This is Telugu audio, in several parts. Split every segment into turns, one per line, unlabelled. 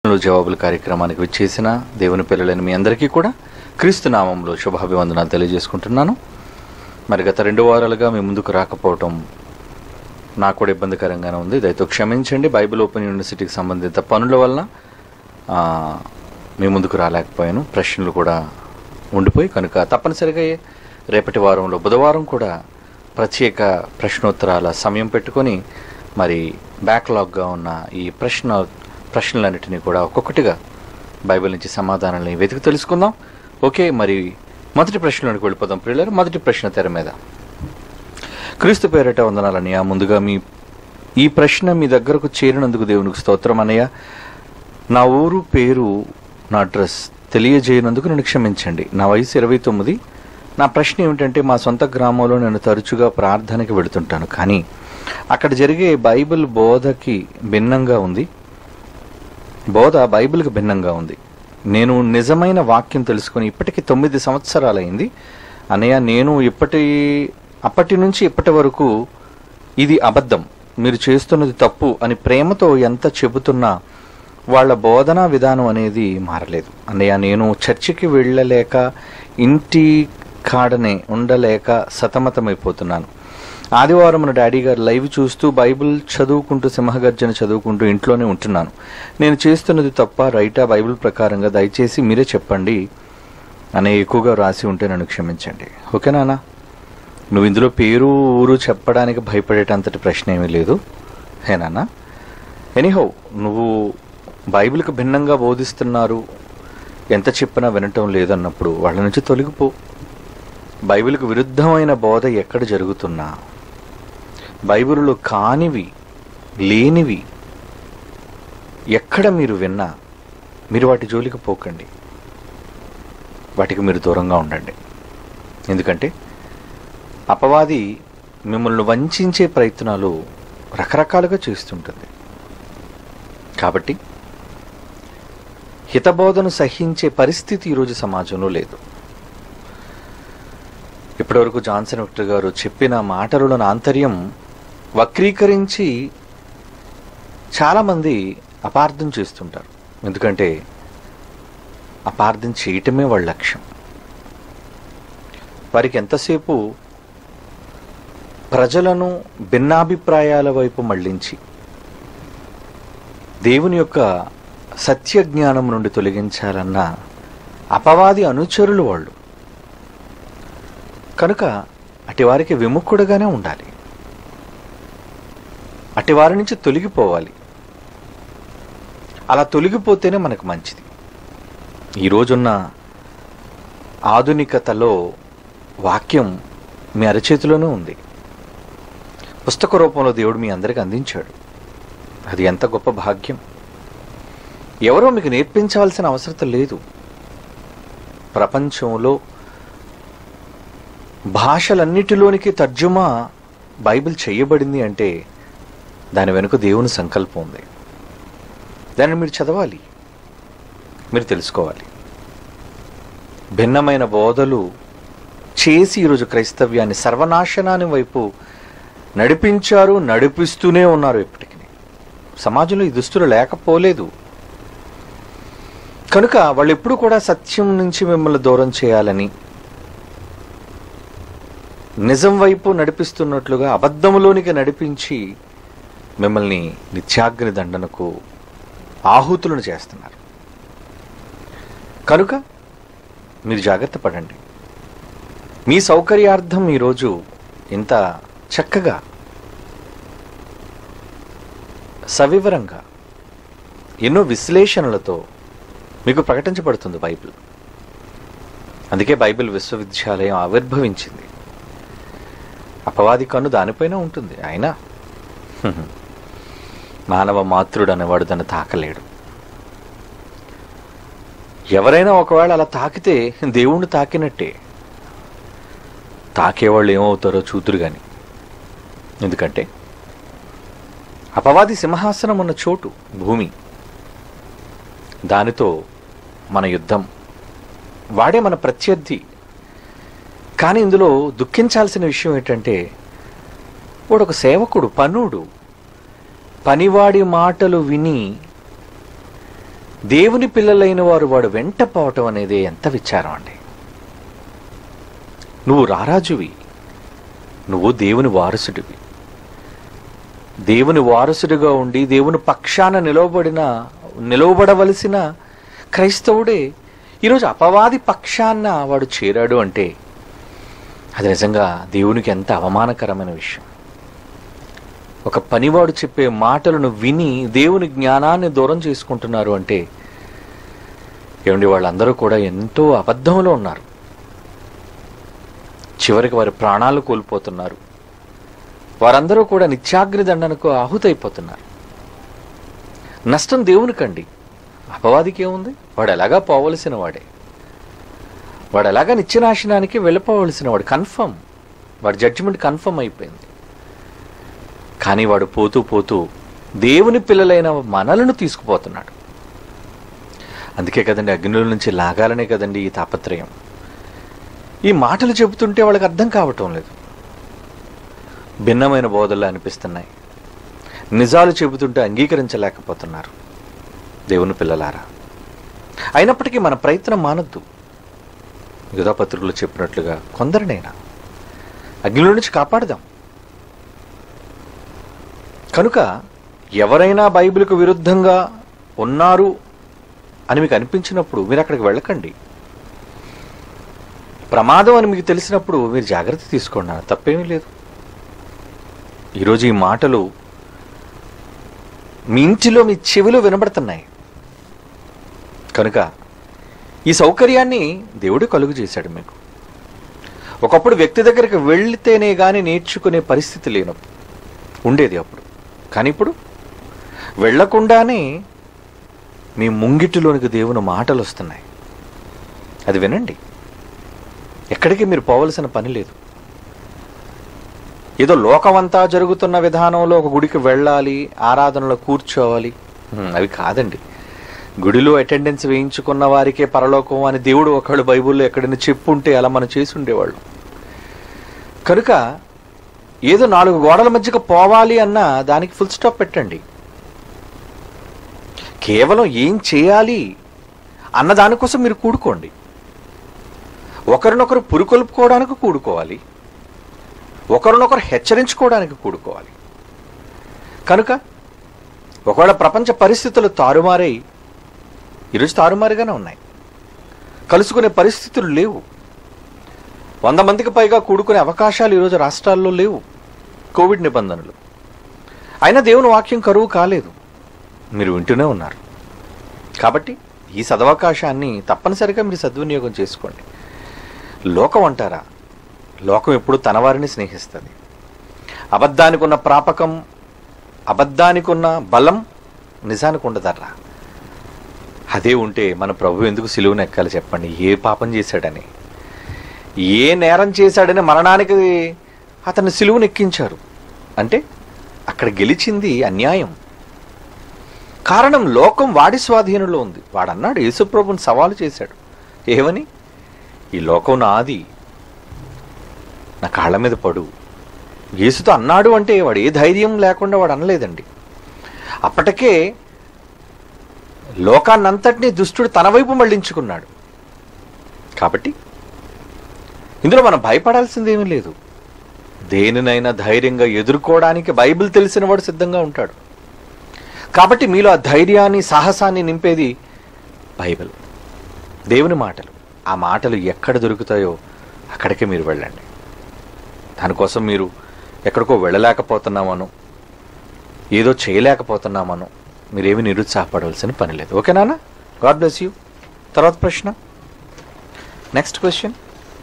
ప్రశ్నలు జవాబులు కార్యక్రమానికి విచ్చేసిన దేవుని పిల్లలైన మీ అందరికీ కూడా క్రీస్తు నామంలో శుభాభివందనాలు తెలియజేసుకుంటున్నాను మరి గత రెండు వారాలుగా మీ ముందుకు రాకపోవటం నాకు కూడా ఇబ్బందికరంగానే ఉంది దయతో క్షమించండి బైబిల్ ఓపెన్ యూనివర్సిటీకి సంబంధిత పనుల వలన ఆ, మీ ముందుకు రాలేకపోయాను ప్రశ్నలు కూడా ఉండిపోయి కనుక తప్పనిసరిగా రేపటి వారంలో బుధవారం కూడా ప్రత్యేక ప్రశ్నోత్తరాల సమయం పెట్టుకొని మరి బ్యాక్లాగ్గా ఉన్న ఈ ప్రశ్న ప్రశ్నలన్నిటినీ కూడా ఒక్కొక్కటిగా బైబిల్ నుంచి సమాధానాలని వెతికి తెలుసుకుందాం ఓకే మరి మొదటి ప్రశ్నలోనికి వెళ్ళిపోదాం ప్రియులారు మొదటి ప్రశ్న తెర మీద క్రీస్తు పేరట వందనాలన్నయ్య ముందుగా మీ ఈ ప్రశ్న మీ దగ్గరకు చేరినందుకు దేవునికి స్తోత్రం అన్నయ్య నా ఊరు పేరు నా అడ్రస్ తెలియజేయనందుకు నన్ను క్షమించండి నా వయసు ఇరవై తొమ్మిది నా ప్రశ్న ఏమిటంటే మా సొంత గ్రామంలో నేను తరచుగా ప్రార్థనకి వెళుతుంటాను కానీ అక్కడ జరిగే బైబిల్ బోధకి భిన్నంగా ఉంది బోధ బైబిల్కి భిన్నంగా ఉంది నేను నిజమైన వాక్యం తెలుసుకుని ఇప్పటికి తొమ్మిది సంవత్సరాలైంది అన్నయ్య నేను ఇప్పటి అప్పటి నుంచి ఇప్పటి వరకు ఇది అబద్ధం మీరు చేస్తున్నది తప్పు అని ప్రేమతో ఎంత చెబుతున్నా వాళ్ళ బోధనా విధానం అనేది మారలేదు అన్నయ్య నేను చర్చికి వెళ్ళలేక ఇంటి కాడనే ఉండలేక సతమతమైపోతున్నాను ఆదివారం నా డాడీ గారు లైవ్ చూస్తూ బైబిల్ చదువుకుంటూ సింహగర్జన చదువుకుంటూ ఇంట్లోనే ఉంటున్నాను నేను చేస్తున్నది తప్ప రైటా బైబిల్ ప్రకారంగా దయచేసి మీరే చెప్పండి అనే ఎక్కువగా రాసి ఉంటే నన్ను క్షమించండి ఓకే నాన్న నువ్వు ఇందులో పేరు ఊరు చెప్పడానికి భయపడేటంతటి ప్రశ్న ఏమీ లేదు హే నాన్న ఎనీహో నువ్వు బైబిల్కి భిన్నంగా బోధిస్తున్నారు ఎంత చెప్పినా వినటం లేదన్నప్పుడు వాళ్ళ నుంచి తొలగిపో బైబిల్కు విరుద్ధమైన బోధ ఎక్కడ జరుగుతున్నా బైబిల్లో కానివి లేనివి ఎక్కడ మీరు విన్నా మీరు వాటి జోలికి పోకండి వాటికి మీరు దూరంగా ఉండండి ఎందుకంటే అపవాది మిమ్మల్ని వంచే ప్రయత్నాలు రకరకాలుగా చేస్తుంటుంది కాబట్టి హితబోధను సహించే పరిస్థితి ఈరోజు సమాజంలో లేదు ఇప్పటివరకు జాన్సన్ విక్టర్ గారు చెప్పిన మాటలను ఆంతర్యం వక్రీకరించి చాలామంది అపార్థం చేస్తుంటారు ఎందుకంటే అపార్థం చేయటమే వాళ్ళ లక్ష్యం వారికి ఎంతసేపు ప్రజలను భిన్నాభిప్రాయాల వైపు మళ్లించి దేవుని యొక్క సత్య జ్ఞానం నుండి తొలగించాలన్న అపవాది అనుచరులు వాళ్ళు కనుక అటివారికి విముఖుడుగానే ఉండాలి అటివారి నుంచి తొలగిపోవాలి అలా తొలగిపోతేనే మనకు మంచిది ఈ రోజున్న ఆధునికతలో వాక్యం మీ అరచేతిలోనే ఉంది పుస్తక రూపంలో దేవుడు మీ అందరికి అందించాడు అది ఎంత గొప్ప భాగ్యం ఎవరో మీకు నేర్పించాల్సిన అవసరం లేదు ప్రపంచంలో భాషలన్నిటిలోనికి తర్జుమా బైబిల్ చేయబడింది అంటే దాని వెనుక దేవుని సంకల్పం ఉంది దాన్ని మీరు చదవాలి మీరు తెలుసుకోవాలి భిన్నమైన బోధలు చేసి ఈరోజు క్రైస్తవ్యాన్ని సర్వనాశనాన్ని వైపు నడిపించారు నడిపిస్తూనే ఉన్నారు ఇప్పటికీ సమాజంలో ఈ దుస్తులు లేకపోలేదు కనుక వాళ్ళు ఎప్పుడు కూడా సత్యం నుంచి మిమ్మల్ని దూరం చేయాలని నిజం వైపు నడిపిస్తున్నట్లుగా అబద్ధములోనికి నడిపించి మిమ్మల్ని నిత్యాగ్ని దండనకు ఆహుతులను చేస్తున్నారు కనుక మీరు జాగ్రత్త పడండి మీ సౌకర్యార్థం ఈరోజు ఇంత చక్కగా సవివరంగా ఎన్నో విశ్లేషణలతో మీకు ప్రకటించబడుతుంది బైబిల్ అందుకే బైబిల్ విశ్వవిద్యాలయం ఆవిర్భవించింది అపవాది కన్ను దానిపైన ఉంటుంది ఆయన హ్మ్, మానవ మాతృడు అనేవాడు దాన్ని తాకలేడు ఎవరైనా ఒకవేళ అలా తాకితే దేవుణ్ణి తాకినట్టే తాకేవాళ్ళు ఏమవుతారో చూతురు కానీ ఎందుకంటే అపవాది సింహాసనం ఉన్న చోటు భూమి దానితో మన యుద్ధం వాడే మన ప్రత్యర్థి కానీ ఇందులో దుఃఖించాల్సిన విషయం ఏంటంటే వాడు ఒక సేవకుడు పనుడు పనివాడి మాటలు విని దేవుని పిల్లలైన వారు వాడు వెంట పోవటం అనేది ఎంత విచారం అండి నువ్వు రారాజువి నువ్వు దేవుని వారసుడివి దేవుని వారసుడిగా ఉండి దేవుని పక్షాన నిలవబడిన నిలవబడవలసిన క్రైస్తవుడే ఈరోజు అపవాది పక్షాన వాడు చేరాడు అంటే అది నిజంగా దేవునికి ఎంత అవమానకరమైన విషయం ఒక పనివాడు చెప్పే మాటలను విని దేవుని జ్ఞానాన్ని దూరం చేసుకుంటున్నారు అంటే ఏమండి వాళ్ళందరూ కూడా ఎంతో అబద్ధంలో ఉన్నారు చివరికి వారి ప్రాణాలు కోల్పోతున్నారు వారందరూ కూడా నిత్యాగ్ని దండనకు ఆహుతైపోతున్నారు నష్టం దేవునికండి అపవాదికి ఏముంది వాడు ఎలాగా పోవలసిన వాడే వాడు ఎలాగా నిత్యనాశనానికి వెళ్ళిపోవలసిన వాడు కన్ఫర్మ్ వాడి జడ్జిమెంట్ కన్ఫర్మ్ అయిపోయింది కానీ వాడు పోతూ పోతూ దేవుని పిల్లలైన మనలను తీసుకుపోతున్నాడు అందుకే కదండి అగ్నిల నుంచి లాగాలనే కదండి ఈ తాపత్రయం ఈ మాటలు చెబుతుంటే వాళ్ళకి అర్థం కావటం లేదు భిన్నమైన బోధలు అనిపిస్తున్నాయి నిజాలు చెబుతుంటే అంగీకరించలేకపోతున్నారు దేవుని పిల్లలారా అయినప్పటికీ మన ప్రయత్నం మానొద్దు యుధాపత్రికలు చెప్పినట్లుగా కొందరినైనా అగ్నిలో నుంచి కాపాడదాం కనుక ఎవరైనా బైబిల్కు విరుద్ధంగా ఉన్నారు అని మీకు అనిపించినప్పుడు మీరు అక్కడికి వెళ్ళకండి ప్రమాదం అని మీకు తెలిసినప్పుడు మీరు జాగ్రత్త తీసుకోండి అన్న తప్పేమీ లేదు ఈరోజు ఈ మాటలు మీ ఇంటిలో మీ చెవిలో వినబడుతున్నాయి కనుక ఈ సౌకర్యాన్ని దేవుడు కలుగు చేశాడు మీకు ఒకప్పుడు వ్యక్తి దగ్గరికి వెళ్తేనే కానీ నేర్చుకునే పరిస్థితి లేనప్పుడు ఉండేది అప్పుడు కానీ ఇప్పుడు వెళ్లకుండానే మీ ముంగిటిలోనికి దేవుని మాటలు వస్తున్నాయి అది వినండి ఎక్కడికి మీరు పోవలసిన పని లేదు ఏదో లోకమంతా జరుగుతున్న విధానంలో ఒక గుడికి వెళ్ళాలి ఆరాధనలో కూర్చోవాలి హ్మ్, అవి కాదండి గుడిలో అటెండెన్స్ వేయించుకున్న వారికే పరలోకం అని దేవుడు ఒకళ్ళు బైబిల్లో ఎక్కడైనా చెప్పుంటే అలా మనం చేసి ఉండేవాళ్ళు కనుక ఏదో నాలుగు గోడల మధ్యకు పోవాలి అన్నా దానికి ఫుల్ స్టాప్ పెట్టండి కేవలం ఏం చేయాలి అన్న దానికోసం మీరు కూడుకోండి ఒకరినొకరు పురుకొల్పుకోవడానికి కూడుకోవాలి ఒకరినొకరు హెచ్చరించుకోవడానికి కూడుకోవాలి కనుక ఒకవేళ ప్రపంచ పరిస్థితులు తారుమారై ఈరోజు తారుమారుగానే ఉన్నాయి కలుసుకునే పరిస్థితులు లేవు వంద మందికి పైగా కూడుకునే అవకాశాలు ఈరోజు రాష్ట్రాల్లో లేవు కోవిడ్ నిబంధనలు అయినా దేవుని వాక్యం కరువు కాలేదు మీరు వింటూనే ఉన్నారు కాబట్టి ఈ సదవకాశాన్ని తప్పనిసరిగా మీరు సద్వినియోగం చేసుకోండి లోకం అంటారా లోకం ఎప్పుడు తన వారిని స్నేహిస్తుంది అబద్ధానికి ఉన్న ప్రాపకం అబద్ధానికి ఉన్న బలం నిజానికి ఉండదర్రా అదే ఉంటే మన ప్రభు ఎందుకు సిలువను ఎక్కాలి చెప్పండి ఏ పాపం చేశాడని ఏ నేరం చేశాడని మరణానికి అతన్ని సిలువను ఎక్కించారు అంటే అక్కడ గెలిచింది అన్యాయం కారణం లోకం వాడి స్వాధీనంలో ఉంది వాడన్నాడు యేసుప్రభుని సవాలు చేశాడు ఏమని ఈ లోకం నాది నా కాళ్ళ మీద పడు యేసుతో అన్నాడు అంటే వాడు ఏ ధైర్యం లేకుండా వాడు అనలేదండి అప్పటికే లోకాన్నంతటినీ దుష్టుడు తన వైపు మళ్ళించుకున్నాడు కాబట్టి ఇందులో మనం భయపడాల్సింది ఏమీ లేదు దేనినైనా ధైర్యంగా ఎదుర్కోవడానికి బైబిల్ తెలిసిన వాడు సిద్ధంగా ఉంటాడు కాబట్టి మీలో ఆ ధైర్యాన్ని సాహసాన్ని నింపేది బైబిల్ దేవుని మాటలు ఆ మాటలు ఎక్కడ దొరుకుతాయో అక్కడికే మీరు వెళ్ళండి దానికోసం మీరు ఎక్కడికో వెళ్ళలేకపోతున్నామనో ఏదో చేయలేకపోతున్నామనో మీరేమి నిరుత్సాహపడవలసిన పని లేదు ఓకేనా గాడ్ బ్లెస్ యూ తర్వాత ప్రశ్న నెక్స్ట్ క్వశ్చన్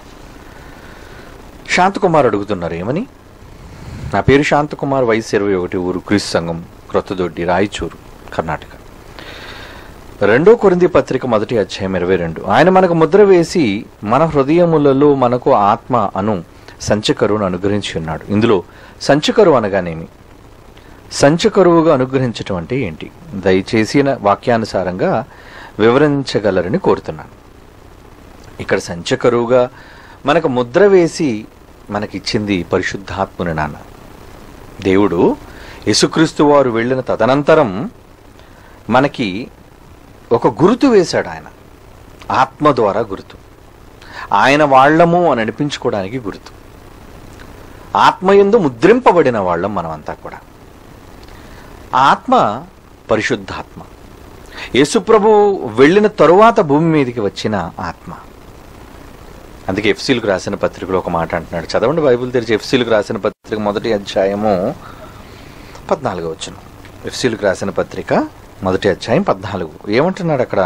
శాంతకుమార్ అడుగుతున్నారు ఏమని నా పేరు శాంతకుమార్ వయసు ఇరవై ఒకటి ఊరు క్రీస్తు సంఘం క్రొత్తదొడ్డి రాయచూరు కర్ణాటక రెండో కొరింది పత్రిక మొదటి అధ్యాయం ఇరవై రెండు ఆయన మనకు ముద్ర వేసి మన హృదయములలో మనకు ఆత్మ అను సంచకరువును అనుగ్రహించి ఉన్నాడు ఇందులో సంచకరువు అనగానేమి సంచకరువుగా అనుగ్రహించటం అంటే ఏంటి దయచేసి నా వాక్యానుసారంగా వివరించగలరని కోరుతున్నాను ఇక్కడ సంచకరువుగా మనకు ముద్ర వేసి మనకిచ్చింది పరిశుద్ధాత్ముని నాన్న దేవుడు యేసుక్రీస్తు వారు వెళ్ళిన తదనంతరం మనకి ఒక గుర్తు వేశాడు ఆయన ఆత్మ ద్వారా గుర్తు ఆయన వాళ్ళము అని అనిపించుకోవడానికి గుర్తు ఆత్మయందు ముద్రింపబడిన వాళ్ళం మనమంతా కూడా ఆ ఆత్మ పరిశుద్ధాత్మ యేసుప్రభు వెళ్ళిన తరువాత భూమి మీదకి వచ్చిన ఆత్మ అందుకే ఎఫ్సీలకు రాసిన పత్రికలో ఒక మాట అంటున్నాడు చదవండి బైబిల్ తెరిచి ఎఫ్సీలకు రాసిన పత్రిక మొదటి అధ్యాయము పద్నాలుగు వచ్చిన ఎఫ్సీలకు రాసిన పత్రిక మొదటి అధ్యాయం పద్నాలుగు ఏమంటున్నాడు అక్కడ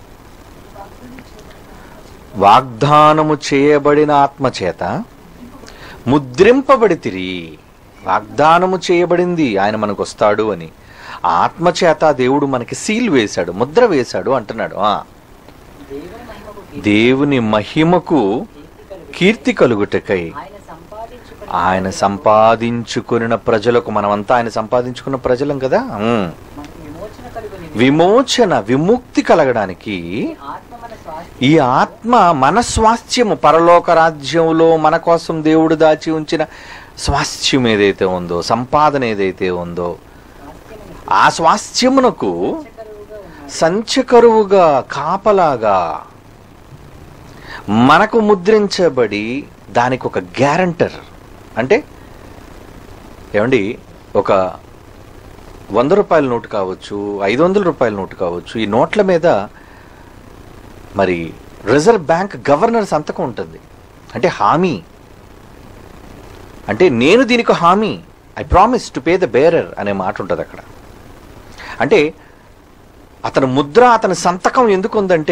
వాగ్దానము చేయబడిన ఆత్మ చేత ముద్రింపబడితిరి వాగ్దానము చేయబడింది ఆయన మనకు వస్తాడు అని ఆ ఆత్మ చేత దేవుడు మనకి సీల్ వేశాడు ముద్ర వేశాడు అంటున్నాడు ఆ
దేవుని మహిమకు
దేవుని మహిమకు
కీర్తి కలుగు
కీర్తి కలుగుటకై
ఆయన సంపాదించుకున్న
ఆయన సంపాదించుకున్న ప్రజలకు మనమంతా ఆయన సంపాదించుకున్న ప్రజలం కదా ఉమ్.
మనకు విమోచన కలుగుని
విమోచన విముక్తి కలగడానికి
ఆత్మ మన స్వాస్థ్యం
ఈ ఆత్మ మన స్వాస్థ్యము పరలోక రాజ్యంలో మన కోసం దేవుడు దాచి ఉంచిన స్వాస్థ్యం ఏదైతే ఉందో సంపాదన ఏదైతే ఉందో
స్వాస్థ్యమును
ఆ స్వాస్థ్యమునకు
కరువుగా ఉన్నాడు
సంచకరువుగా కాపలాగా మనకు ముద్రించబడి దానికి ఒక గ్యారంటర్ అంటే ఏమండి ఒక వంద రూపాయల నోటు కావచ్చు ఐదు వందల రూపాయల నోటు కావచ్చు ఈ నోట్ల మీద మరి రిజర్వ్ బ్యాంక్ గవర్నర్ సంతకం ఉంటుంది అంటే హామీ అంటే నేను దీనికి హామీ I promise to pay the bearer అనే మాట ఉంటుంది అక్కడ అంటే అతని ముద్ర అతని సంతకం ఎందుకు ఉందంటే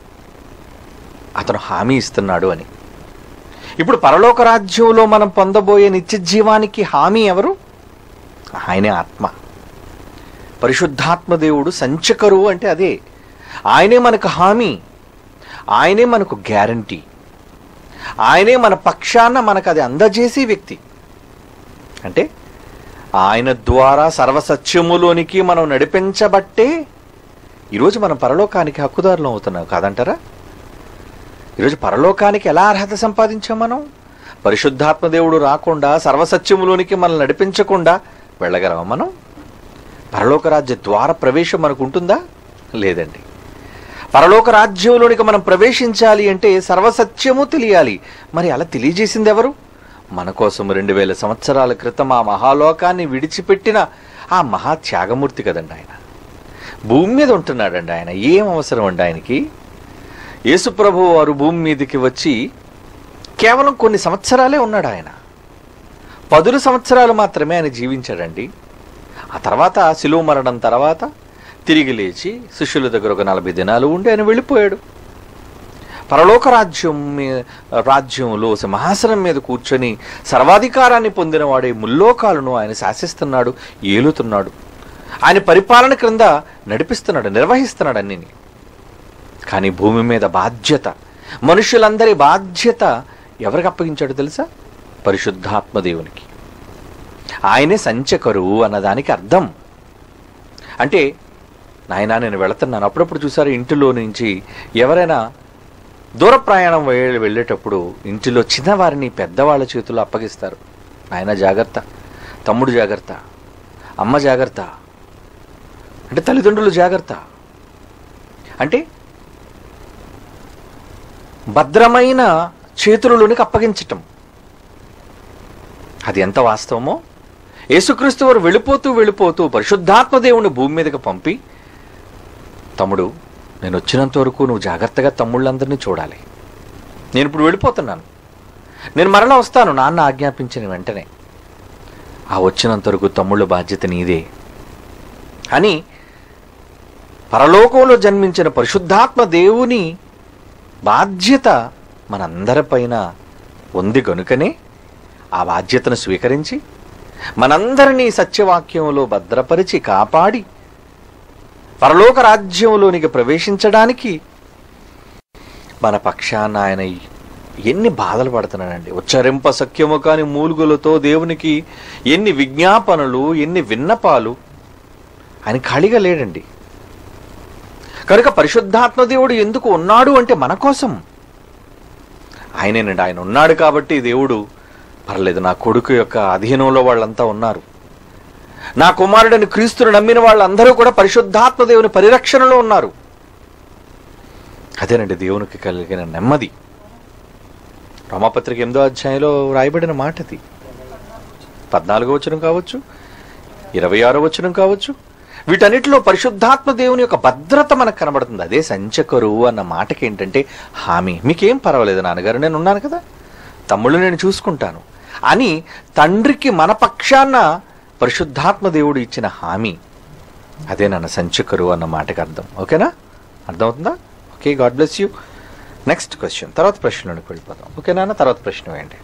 అతను హామీ ఇస్తున్నాడు అని ఇప్పుడు పరలోక రాజ్యంలో మనం పొందబోయే నిత్య జీవానికి హామీ ఎవరు ఆయనే ఆత్మ పరిశుద్ధాత్మ దేవుడు సంచకరువు అంటే అదే ఆయనే మనకు హామీ ఆయనే మనకు గ్యారంటీ ఆయనే మన పక్షాన మనకు అది అందజేసే వ్యక్తి అంటే ఆయన ద్వారా సర్వసత్యములోనికి మనం నడిపించబట్టే ఈరోజు మనం పరలోకానికి హక్కుదారులం అవుతున్నాం కాదంటారా ఈరోజు పరలోకానికి ఎలా అర్హత సంపాదించాం మనం పరిశుద్ధాత్మ దేవుడు రాకుండా సర్వసత్యములోనికి మనల్ని నడిపించకుండా వెళ్ళగలమా మనం పరలోక రాజ్య ద్వార ప్రవేశం మనకు ఉంటుందా లేదండి పరలోక రాజ్యంలోనికి మనం ప్రవేశించాలి అంటే సర్వసత్యము తెలియాలి మరి అలా తెలియజేసింది ఎవరు మన కోసం రెండు వేల సంవత్సరాల క్రితం ఆ మహాలోకాన్ని విడిచిపెట్టిన ఆ మహా త్యాగమూర్తి కదండి ఆయన భూమి మీద ఉంటున్నాడండి ఆయన ఏం అవసరం అండి ఆయనకి యేసుప్రభు వారు భూమి మీదకి వచ్చి కేవలం కొన్ని సంవత్సరాలే ఉన్నాడు ఆయన పదుల సంవత్సరాలు మాత్రమే ఆయన జీవించాడండి ఆ తర్వాత శిలువ మరణం తర్వాత తిరిగి లేచి శిష్యుల దగ్గర ఒక నలభై దినాలు ఉండి ఆయన వెళ్ళిపోయాడు పరలోక రాజ్యం మీ- రాజ్యంలో సింహాసనం మీద కూర్చొని సర్వాధికారాన్ని పొందిన వాడే ముల్లోకాలను ఆయన శాసిస్తున్నాడు ఏలుతున్నాడు ఆయన పరిపాలన క్రింద నడిపిస్తున్నాడు నిర్వహిస్తున్నాడు అన్నిని కానీ భూమి మీద బాధ్యత మనుషులందరి బాధ్యత ఎవరికి అప్పగించాడు తెలుసా పరిశుద్ధాత్మ దేవునికి ఆయనే సంచకరువు అన్నదానికి అర్థం అంటే నాయనా నేను వెళుతున్నాను అప్పుడప్పుడు చూసారు ఇంటిలో నుంచి ఎవరైనా దూర ప్రయాణం వె- వెళ్ళేటప్పుడు ఇంటిలో చిన్నవారిని పెద్దవాళ్ళ చేతుల్లో అప్పగిస్తారు నాయన జాగ్రత్త తమ్ముడు జాగ్రత్త అమ్మ జాగ్రత్త అంటే తల్లిదండ్రులు జాగ్రత్త అంటే భద్రమైన చేతులలోనికి అప్పగించటం అది ఎంత వాస్తవమో యేసుక్రీస్తు వారు వెళ్ళిపోతూ వెళ్ళిపోతూ పరిశుద్ధాత్మ దేవుని భూమి మీదకి పంపి తమ్ముడు నేను వచ్చినంత వరకు నువ్వు జాగ్రత్తగా తమ్ముళ్ళందరినీ చూడాలి నేను ఇప్పుడు వెళ్ళిపోతున్నాను నేను మరలా వస్తాను నాన్న ఆజ్ఞాపించిన వెంటనే ఆ వచ్చినంత వరకు తమ్ముళ్ళ బాధ్యత నీదే అని పరలోకంలో జన్మించిన పరిశుద్ధాత్మ దేవుని బాధ్యత మనందరిపైన ఉంది కనుకనే ఆ బాధ్యతను స్వీకరించి మనందరినీ సత్యవాక్యంలో భద్రపరిచి కాపాడి పరలోక రాజ్యంలోనికి ప్రవేశించడానికి మన పక్షాన ఆయన ఎన్ని బాధలు పడుతున్నాడండి ఉచ్చరింప సఖ్యము కాని మూలుగులతో దేవునికి ఎన్ని విజ్ఞాపనలు ఎన్ని విన్నపాలు ఆయన ఖాళీగా లేడండి కనుక పరిశుద్ధాత్మ దేవుడు ఎందుకు ఉన్నాడు అంటే మన కోసం ఆయనేనండి ఆయన ఉన్నాడు కాబట్టి దేవుడు పర్లేదు నా కొడుకు యొక్క అధీనంలో వాళ్ళంతా ఉన్నారు నా కుమారుడని క్రీస్తును నమ్మిన వాళ్ళందరూ కూడా పరిశుద్ధాత్మ దేవుని పరిరక్షణలో ఉన్నారు అదేనండి దేవునికి కలిగిన నెమ్మది రోమాపత్రిక ఎనిమిదో అధ్యాయంలో రాయబడిన మాట అది పద్నాలుగో వచనం కావచ్చు ఇరవై ఆరో వచనం కావచ్చు వీటన్నిటిలో పరిశుద్ధాత్మ దేవుని యొక్క భద్రత మనకు కనబడుతుంది అదే సంచకరువు అన్న మాటకి ఏంటంటే హామీ మీకేం పర్వాలేదు నాన్నగారు నేను ఉన్నాను కదా తమ్ముళ్ళు నేను చూసుకుంటాను అని తండ్రికి మన పక్షాన పరిశుద్ధాత్మ దేవుడు ఇచ్చిన హామీ అదే నాన్న సంచకరువు అన్న మాటకి అర్థం ఓకేనా అర్థమవుతుందా okay God bless you next question తర్వాత ప్రశ్నలోకి వెళ్ళిపోదాం ఓకే నాన్న తర్వాత ప్రశ్న వేయండి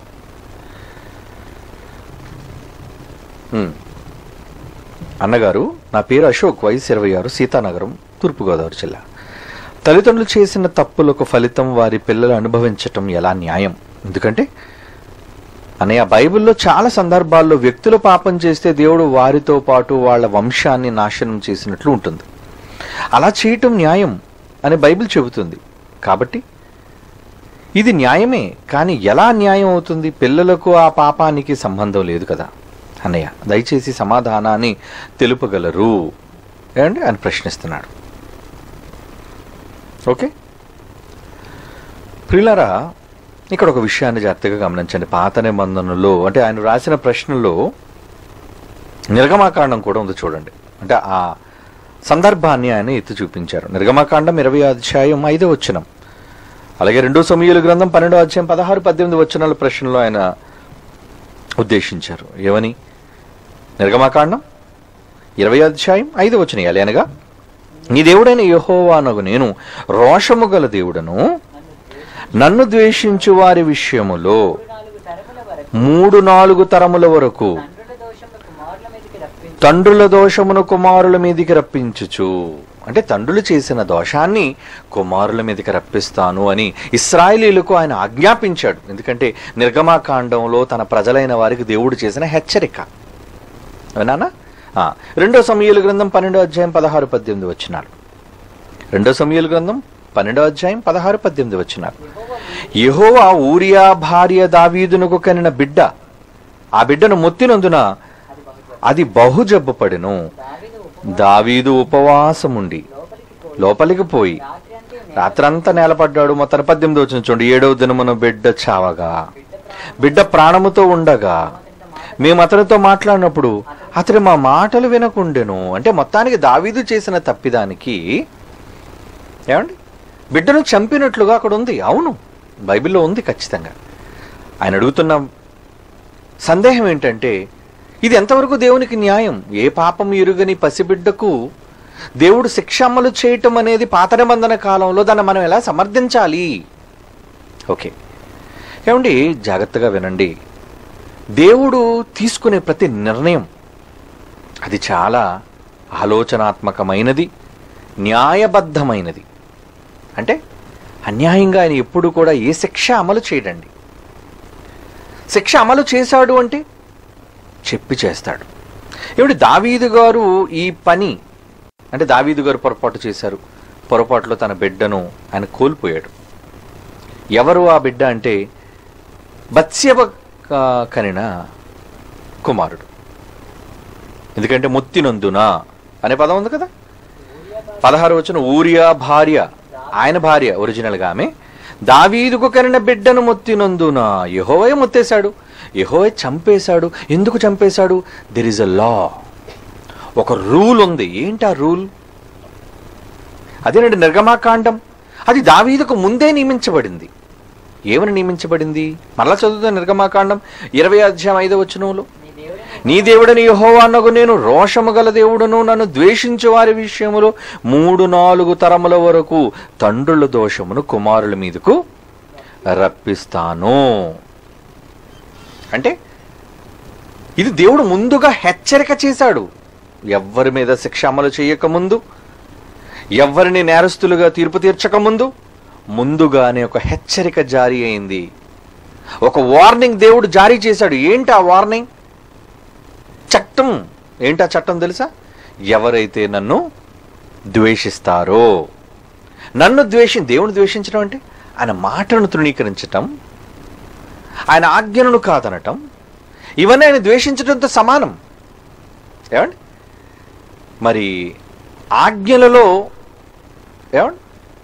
హ్మ్. అన్నగారు నా పేరు అశోక్ వయసు ఇరవై ఆరు సీతానగరం తూర్పుగోదావరి జిల్లా తల్లిదండ్రులు చేసిన తప్పులకు ఫలితం వారి పిల్లలు అనుభవించటం ఎలా న్యాయం ఎందుకంటే అనే ఆ బైబిల్లో చాలా సందర్భాల్లో వ్యక్తులు పాపం చేస్తే దేవుడు వారితో పాటు వాళ్ళ వంశాన్ని నాశనం చేసినట్లు ఉంటుంది అలా చేయటం న్యాయం అని బైబిల్ చెబుతుంది కాబట్టి ఇది న్యాయమే కానీ ఎలా న్యాయం అవుతుంది పిల్లలకు ఆ పాపానికి సంబంధం లేదు కదా అన్నయ్య దయచేసి సమాధానాన్ని తెలుపగలరు ఏమండి అని ప్రశ్నిస్తున్నాడు ఓకే ప్రిలరా ఇక్కడ ఒక విషయాన్ని జాగ్రత్తగా గమనించండి పాత నిబంధనలో అంటే ఆయన రాసిన ప్రశ్నలో నిర్గమాకాండం కూడా ఉంది చూడండి అంటే ఆ సందర్భాన్ని ఆయన ఎత్తి చూపించారు నిర్గమాకాండం ఇరవై అధ్యాయం ఐదో వచ్చినం అలాగే రెండో సమయాల గ్రంథం పన్నెండో అధ్యాయం పదహారు పద్దెనిమిది వచనాల ప్రశ్నలో ఆయన ఉద్దేశించారు ఏమని నిర్గమాకాండం ఇరవై అధ్యాయం ఐదు వచ్చినాయి అనగా నీ దేవుడైన యెహోవానగు నేను రోషము గల దేవుడను నన్ను ద్వేషించు వారి విషయములో
మూడు నాలుగు తరముల వరకు
మూడు నాలుగు తరముల వరకు
తండ్రుల దోషములు కుమారుల మీదకి రప్పించు
తండ్రుల దోషమును కుమారుల మీదికి రప్పించుచు అంటే తండ్రులు చేసిన దోషాన్ని కుమారుల మీదకి రప్పిస్తాను అని ఇస్రాయేలీలకు ఆయన ఆజ్ఞాపించాడు ఎందుకంటే నిర్గమాకాండంలో తన ప్రజలైన వారికి దేవుడు చేసిన హెచ్చరిక విన్నానా ఆ, రెండో సమయాల గ్రంథం పన్నెండో అధ్యాయం పదహారు పద్దెనిమిది వచ్చినారు రెండో సమయాల గ్రంథం పన్నెండో అధ్యాయం పదహారు పద్దెనిమిది వచ్చినారు యెహోవా ఊరియా భార్య దావీదునకు కనిన బిడ్డ ఆ బిడ్డను మొత్తినందున
అది బహుశా
అది బహుజబ్బపడెను
దావీదు ఉప
దావీదు ఉపవాసముండి
లోపలికి పోయి
లోపలికి పోయి
రాత్రి అంటే
రాత్రంతా నేలపడ్డాడు మొత్తం పద్దెనిమిది వచ్చిన చూడండి ఏడవ దినమున బిడ్డ చావగా
బిడ్డ ప్రాణం
బిడ్డ ప్రాణముతో ఉండగా
అతనితో మాట
మేము అతనితో మాట్లాడినప్పుడు అతడు మా మాటలు వినకుండెను అంటే మొత్తానికి దావీదు చేసిన తప్పిదానికి ఏమండి బిడ్డను చంపినట్లుగా అక్కడ ఉంది అవును బైబిల్లో ఉంది ఖచ్చితంగా ఆయన అడుగుతున్న సందేహం ఏంటంటే ఇది ఎంతవరకు దేవునికి న్యాయం ఏ పాపం ఎరుగని పసిబిడ్డకు దేవుడు శిక్ష అమలు చేయటం అనేది పాత నిబంధన కాలంలో దాన్ని మనం ఎలా సమర్థించాలి ఓకే ఏమండి జాగ్రత్తగా వినండి దేవుడు తీసుకునే ప్రతి నిర్ణయం అది చాలా ఆలోచనాత్మకమైనది న్యాయబద్ధమైనది అంటే అన్యాయంగా ఆయన ఎప్పుడు కూడా ఏ శిక్ష అమలు చేయడండి శిక్ష అమలు చేశాడు అంటే చెప్పి చేస్తాడు ఏమిటి దావీదు గారు ఈ పని అంటే దావీదు గారు పొరపాటు చేశారు పొరపాటులో తన బిడ్డను ఆయన కోల్పోయాడు ఎవరు ఆ బిడ్డ అంటే బత్స్యవ ఆ, కనిన కుమారుడు ఎందుకంటే ముత్తినందున అనే పదం ఉంది కదా పదహారు వచ్చిన ఊరియా భార్య ఆయన భార్య ఒరిజినల్గా ఆమె దావీదుకు కనిన బిడ్డను మొత్తినందున యహోవే మొత్తేశాడు యహోవే చంపేశాడు ఎందుకు చంపేశాడు దెర్ ఇస్ అ లా ఒక రూల్ ఉంది ఏంటి ఆ రూల్ అదేనండి నిర్గమాకాండం అది దావీదుకు ముందే నియమించబడింది ఏమని నియమించబడింది మరలా చదువుతాం నిర్గమాకాండం ఇరవై అధ్యాయం ఐదో వచనంలో
నీ దేవుడైన
నీ దేవుడని యెహోవా అన్నగు నేను రోషము గల దేవుడును నన్ను ద్వేషించు వారి విషయములో మూడు నాలుగు తరముల వరకు తండ్రుల దోషమును కుమారుల మీదకు రప్పిస్తాను అంటే ఇది దేవుడు ముందుగా హెచ్చరిక చేశాడు ఎవ్వరి మీద శిక్ష అమలు చేయకముందు ఎవ్వరిని నేరస్తులుగా తీర్పు తీర్చకముందు ముందుగానే ఒక హెచ్చరిక జారీ అయింది ఒక వార్నింగ్ దేవుడు జారీ చేశాడు ఏంటి ఆ వార్నింగ్ చట్టం ఏంటా చట్టం తెలుసా ఎవరైతే నన్ను ద్వేషిస్తారో నన్ను ద్వేషి దేవుని ద్వేషించడం అంటే ఆయన మాటను తృణీకరించటం ఆయన ఆజ్ఞలను కాదనటం ఇవన్నీ ఆయన ద్వేషించడంతో సమానం ఏమండి మరి ఆజ్ఞలలో ఏమండి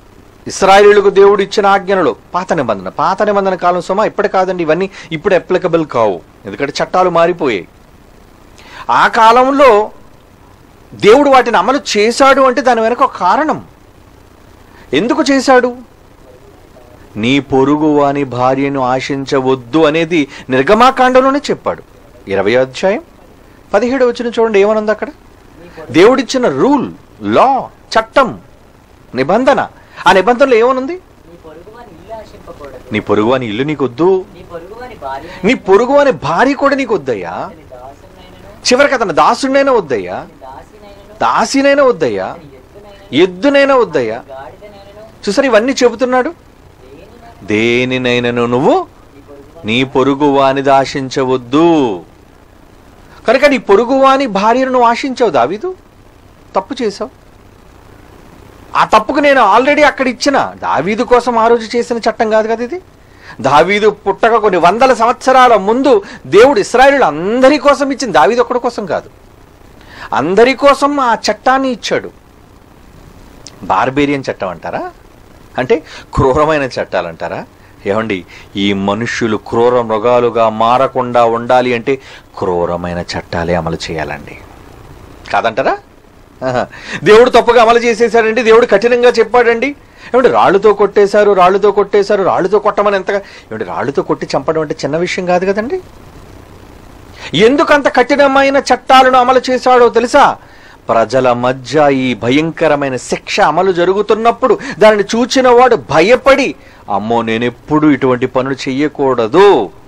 ఇస్రాయేలుకు దేవుడు ఇచ్చిన ఆజ్ఞలు పాత నిబంధన పాత నిబంధన కాలం సొమ ఇప్పటి కాదండి ఇవన్నీ ఇప్పుడు అప్లికబుల్ కావు ఎందుకంటే చట్టాలు మారిపోయాయి ఆ కాలంలో దేవుడు వాటిని అమలు చేశాడు అంటే దాని వెనక ఒక కారణం ఎందుకు చేశాడు నీ పొరుగు వాని భార్యను ఆశించవద్దు అనేది నిర్గమాకాండంలోనే చెప్పాడు ఇరవై అధ్యాయం పదిహేడు వచ్చిన చూడండి ఏమనుంది అక్కడ
నీ పొరుగు
దేవుడిచ్చిన రూల్ లా చట్టం నిబంధన ఆ నిబంధనలో ఏమనుంది
నీ పొరుగు వాని ఇల్లు ఆశింపకూడదు
నీ పొరుగు అని ఇల్లు నీకు వద్దు
నీ పొరుగు వాని భార్య
నీ పొరుగు అని భార్య కూడా నీకు వద్దయ్యా
అతని దాసునైనను
చివరికి అతను దాసుడైనా వద్దయ్యా
అతని దాసినైనను
దాసినైనా వద్దయ్యా
అతని ఎద్దునైనను
ఎద్దునైనా వద్దయ్యా
గాడిదనైనను
చూసారు ఇవన్నీ చెబుతున్నాడు
దేనినైనా
దేనినైనను నువ్వు
నీ పొరుగు
నీ పొరుగు వానిది ఆశించవద్దు కనుక నీ పొరుగు వాని భార్యను నువ్వు ఆశించావు దావీదు తప్పు చేశావు ఆ తప్పుకు నేను ఆల్రెడీ అక్కడ ఇచ్చిన దావీదు కోసం ఆ రోజు చేసిన చట్టం కాదు కదా ఇది దావీదు పుట్టక కొన్ని వందల సంవత్సరాల ముందు దేవుడు ఇస్రాయేలు అందరి కోసం ఇచ్చింది దావీదు ఒక్కడి కోసం కాదు అందరి కోసం ఆ చట్టాన్ని ఇచ్చాడు బార్బేరియన్ చట్టం అంటారా అంటే క్రూరమైన చట్టాలు అంటారా ఏమండి ఈ మనుష్యులు క్రూర మృగాలుగా మారకుండా ఉండాలి అంటే క్రూరమైన చట్టాలే అమలు చేయాలండి కాదంటారా ఆహా. దేవుడు తప్పుగా అమలు చేసేసాడండి దేవుడు కఠినంగా చెప్పాడండి ఏమంటే రాళ్ళుతో కొట్టేశారు రాళ్ళుతో కొట్టేశారు రాళ్ళుతో కొట్టమని ఎంతగా ఏమంటే రాళ్ళుతో కొట్టి చంపడం అంటే చిన్న విషయం కాదు కదండి ఎందుకంత కఠినమైన చట్టాలను అమలు చేశాడో తెలుసా ప్రజల మధ్య ఈ భయంకరమైన శిక్ష అమలు జరుగుతున్నప్పుడు దానిని చూచిన వాడు భయపడి అమ్మో నేనెప్పుడు ఇటువంటి పనులు చెయ్యకూడదు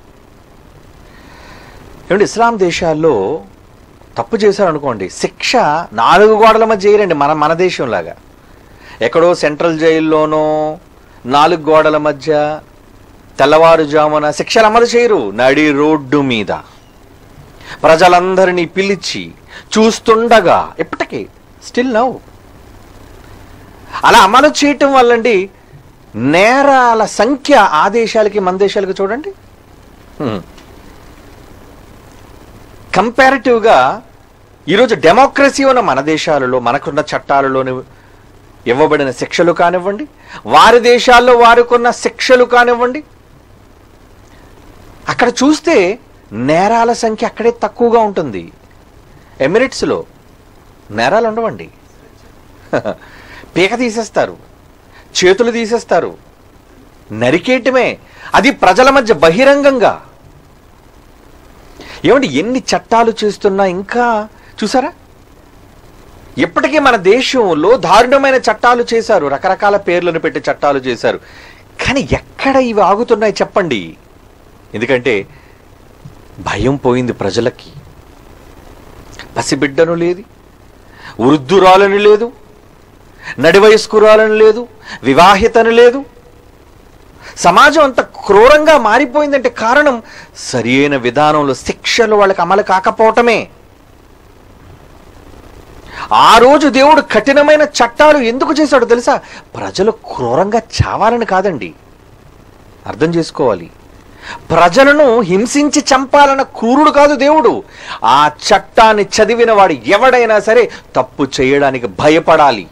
ఏమంటే ఇస్లాం దేశాల్లో తప్పు చేశారనుకోండి శిక్ష నాలుగు గోడల మధ్య చేయరండి మన మన దేశంలాగా ఎక్కడో సెంట్రల్ జైల్లోనో నాలుగు గోడల మధ్య తెల్లవారుజామున శిక్షలు అమలు చేయరు నడి రోడ్డు మీద ప్రజలందరినీ పిలిచి చూస్తుండగా ఇప్పటికీ స్టిల్ నౌ అలా అమలు చేయటం వల్లండి నేరాల సంఖ్య ఆ దేశాలకి మన దేశాలకి చూడండి కంపారిటివ్గా ఈరోజు డెమోక్రసీ ఉన్న మన దేశాలలో మనకున్న చట్టాలలోని ఇవ్వబడిన శిక్షలు కానివ్వండి వారి దేశాల్లో వారికున్న శిక్షలు కానివ్వండి అక్కడ చూస్తే నేరాల సంఖ్య అక్కడే తక్కువగా ఉంటుంది ఎమిరేట్స్లో నేరాలు ఉండవండి పీక తీసేస్తారు చేతులు తీసేస్తారు నరికేయటమే అది ప్రజల మధ్య బహిరంగంగా ఏమండి ఎన్ని చట్టాలు చేస్తున్నా ఇంకా చూసారా ఇప్పటికీ మన దేశంలో దారుణమైన చట్టాలు చేశారు రకరకాల పేర్లను పెట్టి చట్టాలు చేశారు కానీ ఎక్కడ ఇవి ఆగుతున్నాయి చెప్పండి ఎందుకంటే భయం పోయింది ప్రజలకి పసిబిడ్డను లేదు వృద్ధురాలను లేదు నడివయస్కురాలను లేదు వివాహితను లేదు సమాజం అంత క్రూరంగా మారిపోయిందంటే కారణం సరియైన విధానంలో శిక్షలు వాళ్ళకి అమలు కాకపోవటమే ఆ రోజు దేవుడు కఠినమైన చట్టాలు ఎందుకు చేశాడో తెలుసా ప్రజలు క్రూరంగా చావాలని కాదండి అర్థం చేసుకోవాలి ప్రజలను హింసించి చంపాలన్న క్రూరుడు కాదు దేవుడు ఆ చట్టాన్ని చదివిన వాడు ఎవడైనా సరే తప్పు చేయడానికి భయపడాలి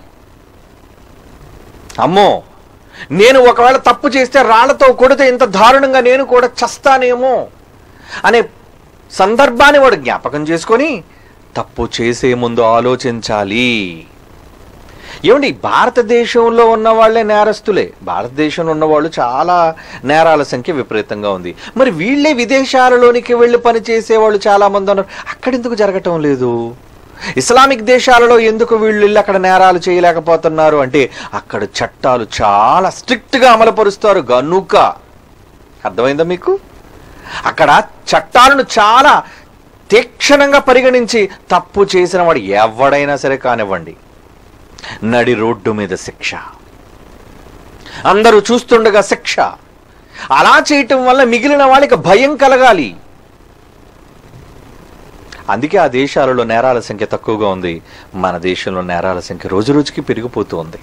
అమ్మో నేను ఒకవేళ తప్పు చేస్తే రాళ్లతో కొడితే ఇంత దారుణంగా నేను కూడా చస్తానేమో అనే సందర్భాన్ని వాడు జ్ఞాపకం చేసుకొని తప్పు చేసే ముందు ఆలోచించాలి ఏమండి భారతదేశంలో ఉన్న వాళ్ళే నేరస్తులే భారతదేశంలో ఉన్న వాళ్ళు చాలా నేరాల సంఖ్య విపరీతంగా ఉంది మరి వీళ్ళే విదేశాలలోనికి వెళ్ళి పని చేసేవాళ్ళు చాలా మంది ఉన్నారు అక్కడెందుకు జరగటం లేదు ఇస్లామిక్ దేశాలలో ఎందుకు వీళ్ళు వెళ్ళి అక్కడ నేరాలు చేయలేకపోతున్నారు అంటే అక్కడ చట్టాలు చాలా స్ట్రిక్ట్గా అమలుపరుస్తారు గనుక అర్థమైందా మీకు అక్కడ చట్టాలను చాలా తీక్షణంగా పరిగణించి తప్పు చేసిన వాడు ఎవడైనా సరే కానివ్వండి నడి రోడ్డు మీద శిక్ష అందరూ చూస్తుండగా శిక్ష అలా చేయటం వల్ల మిగిలిన వాళ్ళకి భయం కలగాలి అందుకే ఆ దేశాలలో నేరాల సంఖ్య తక్కువగా ఉంది మన దేశంలో నేరాల సంఖ్య రోజు రోజుకి పెరిగిపోతూ ఉంది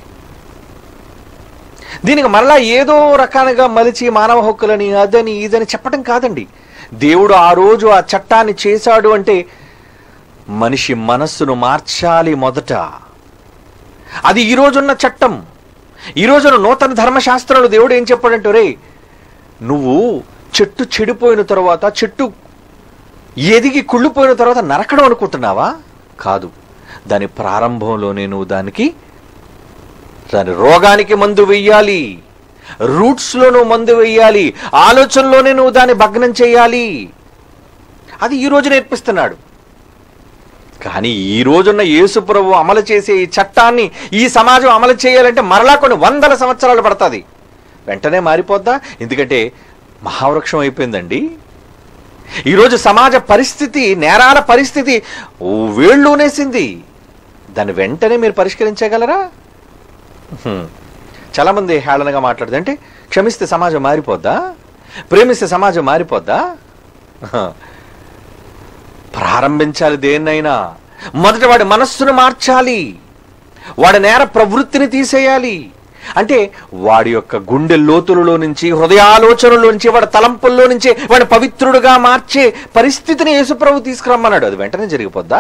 దీనికి మరలా ఏదో రకాలుగా మలిచి మానవ హక్కులని అదని ఇదని చెప్పడం కాదండి దేవుడు ఆ రోజు ఆ చట్టాన్ని చేశాడు అంటే మనిషి మనస్సును మార్చాలి మొదట అది ఈ రోజున్న చట్టం ఈ రోజున నూతన ధర్మశాస్త్రంలో దేవుడు ఏం చెప్పాడంటే రే నువ్వు చెట్టు చెడిపోయిన తర్వాత చెట్టు ఎదిగి కుళ్ళిపోయిన తర్వాత నరకడం అనుకుంటున్నావా కాదు దాని ప్రారంభంలోనే నువ్వు దానికి దాని రోగానికి మందు వెయ్యాలి రూట్స్లో నువ్వు మందు వెయ్యాలి ఆలోచనలోనే నువ్వు దాన్ని భగ్నం చేయాలి అది ఈ రోజు నేర్పిస్తున్నాడు కానీ ఈ రోజున్న యేసు ప్రభు అమలు చేసే ఈ చట్టాన్ని ఈ సమాజం అమలు చేయాలంటే మరలా కొన్ని వందల సంవత్సరాలు పడుతుంది వెంటనే మారిపోద్దా ఎందుకంటే మహావృక్షం అయిపోయిందండి ఈరోజు సమాజ పరిస్థితి నేరాల పరిస్థితి ఓ వేళ్ళూనేసింది దాన్ని వెంటనే మీరు పరిష్కరించగలరా హ్మ్. చాలామంది హేళనగా మాట్లాడుతుంది అంటే క్షమిస్తే సమాజం మారిపోద్దా ప్రేమిస్తే సమాజం మారిపోద్దా హ. ప్రారంభించాలి దేన్నైనా మొదట వాడి మనస్సును మార్చాలి వాడి నేర ప్రవృత్తిని తీసేయాలి అంటే వాడి యొక్క గుండె లోతులలో నుంచి హృదయాలోచనలో నుంచి వాడి తలంపుల్లో నుంచి వాడి పవిత్రుడుగా మార్చే పరిస్థితిని యేసుప్రభు తీసుకురమ్మన్నాడు అది వెంటనే జరిగిపోద్దా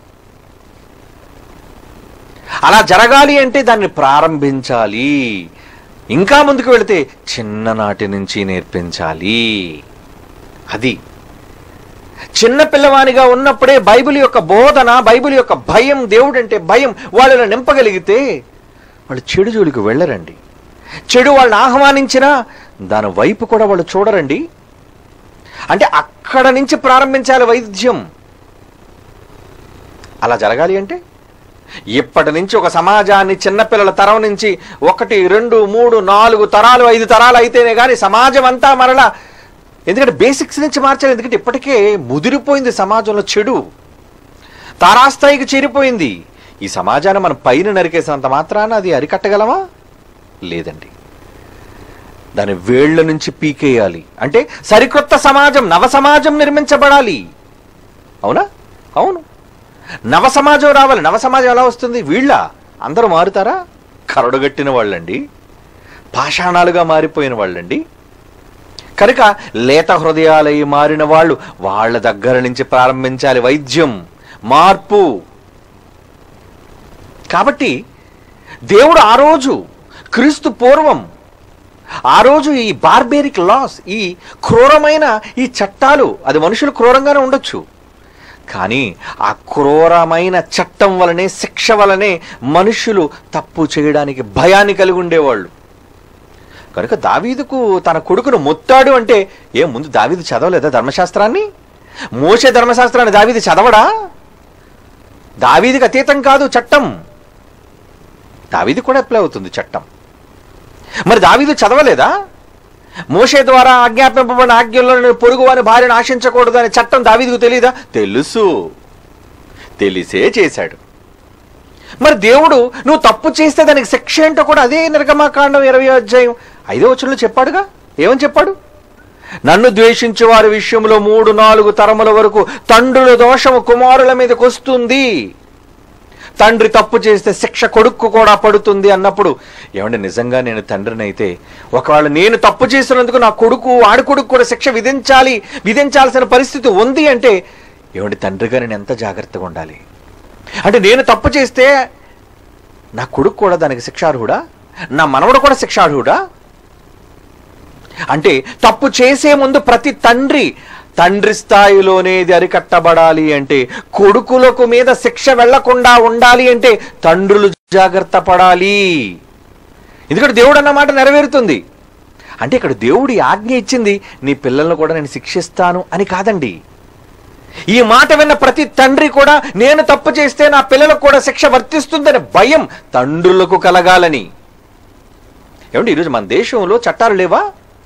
అలా జరగాలి అంటే దాన్ని ప్రారంభించాలి ఇంకా ముందుకు వెళితే చిన్ననాటి నుంచి నేర్పించాలి అది చిన్న పిల్లవానిగా ఉన్నప్పుడే బైబిల్ యొక్క బోధన బైబిల్ యొక్క భయం దేవుడంటే భయం వాళ్ళని నింపగలిగితే వాళ్ళు చెడు జోలికి వెళ్ళరండి చెడు వాళ్ళని ఆహ్వానించినా దాని వైపు కూడా వాళ్ళు చూడరండి అంటే అక్కడ నుంచి ప్రారంభించాలి వైద్యం అలా జరగాలి అంటే ఇప్పటి నుంచి ఒక సమాజాన్ని చిన్నపిల్లల తరం నుంచి ఒకటి రెండు మూడు నాలుగు తరాలు ఐదు తరాలు అయితేనే కానీ సమాజం అంతా మరలా ఎందుకంటే బేసిక్స్ నుంచి మార్చాలి ఎందుకంటే ఇప్పటికే ముదిరిపోయింది సమాజంలో చెడు తారాస్థాయికి చేరిపోయింది ఈ సమాజాన్ని మనం పైన నరికేసినంత మాత్రాన అది అరికట్టగలమా లేదండి దాని వేళ్ల నుంచి పీకేయాలి అంటే సరికొత్త సమాజం నవ సమాజం నిర్మించబడాలి అవునా అవును నవ సమాజం రావాలి నవ సమాజం ఎలా వస్తుంది వీళ్ళ అందరూ మారుతారా కరడుగట్టిన వాళ్ళండి పాషాణాలుగా మారిపోయిన వాళ్ళండి కనుక లేత హృదయాలై మారిన వాళ్ళు వాళ్ళ దగ్గర నుంచి ప్రారంభించాలి వైద్యం మార్పు కాబట్టి దేవుడు ఆ రోజు క్రీస్తు పూర్వం ఆ రోజు ఈ బార్బేరిక్ లాస్ ఈ క్రూరమైన ఈ చట్టాలు అది మనుషులు క్రూరంగానే ఉండొచ్చు కానీ ఆ క్రూరమైన చట్టం వలనే శిక్ష వలనే మనుషులు తప్పు చేయడానికి భయాన్ని కలిగి ఉండేవాళ్ళు కనుక దావీదుకు తన కొడుకును మొత్తాడు అంటే ఏ ముందు దావీదు చదవలేదా ధర్మశాస్త్రాన్ని మోసే ధర్మశాస్త్రాన్ని దావీదు చదవడా దావీదికి అతీతం కాదు చట్టం దావీది కూడా అప్లై అవుతుంది చట్టం మరి దావీదు చదవలేదా మోషే ద్వారా ఆజ్ఞాపింపబడిన ఆజ్ఞల్లో నేను పొరుగు వాని భార్యను ఆశించకూడదు అనే చట్టం దావీదుకు తెలియదా తెలుసు తెలిసే చేశాడు మరి దేవుడు నువ్వు తప్పు చేస్తే దానికి శిక్ష ఏంటో కూడా అదే నిర్గమాకాండం ఇరవై అధ్యాయం ఐదో వచనంలో చెప్పాడుగా ఏమని చెప్పాడు నన్ను ద్వేషించే వారి విషయంలో మూడు నాలుగు తరముల వరకు తండ్రుల దోషము కుమారుల మీదకి వస్తుంది తండ్రి తప్పు చేస్తే శిక్ష కొడుక్కు కూడా పడుతుంది అన్నప్పుడు ఏమంటే నిజంగా నేను తండ్రిని అయితే ఒకవేళ నేను తప్పు చేసినందుకు నా కొడుకు ఆడి కొడుకు కూడా శిక్ష విధించాలి విధించాల్సిన పరిస్థితి ఉంది అంటే ఏమంటే తండ్రిగా నేను ఎంత జాగ్రత్తగా ఉండాలి అంటే నేను తప్పు చేస్తే నా కొడుకు కూడా దానికి శిక్షార్హుడా నా మనవడు కూడా శిక్షార్హుడా అంటే తప్పు చేసే ముందు ప్రతి తండ్రి తండ్రి స్థాయిలోనే ఇది అరికట్టబడాలి అంటే కొడుకులకు మీద శిక్ష వెళ్లకుండా ఉండాలి అంటే తండ్రులు జాగ్రత్త పడాలి ఎందుకంటే దేవుడు అన్నమాట నెరవేరుతుంది అంటే ఇక్కడ దేవుడి ఆజ్ఞ ఇచ్చింది నీ పిల్లలను కూడా నేను శిక్షిస్తాను అని కాదండి ఈ మాట విన్న ప్రతి తండ్రి కూడా నేను తప్పు చేస్తే నా పిల్లలకు కూడా శిక్ష వర్తిస్తుందనే భయం తండ్రులకు కలగాలని ఏమండి ఈరోజు మన దేశంలో చట్టాలు లేవా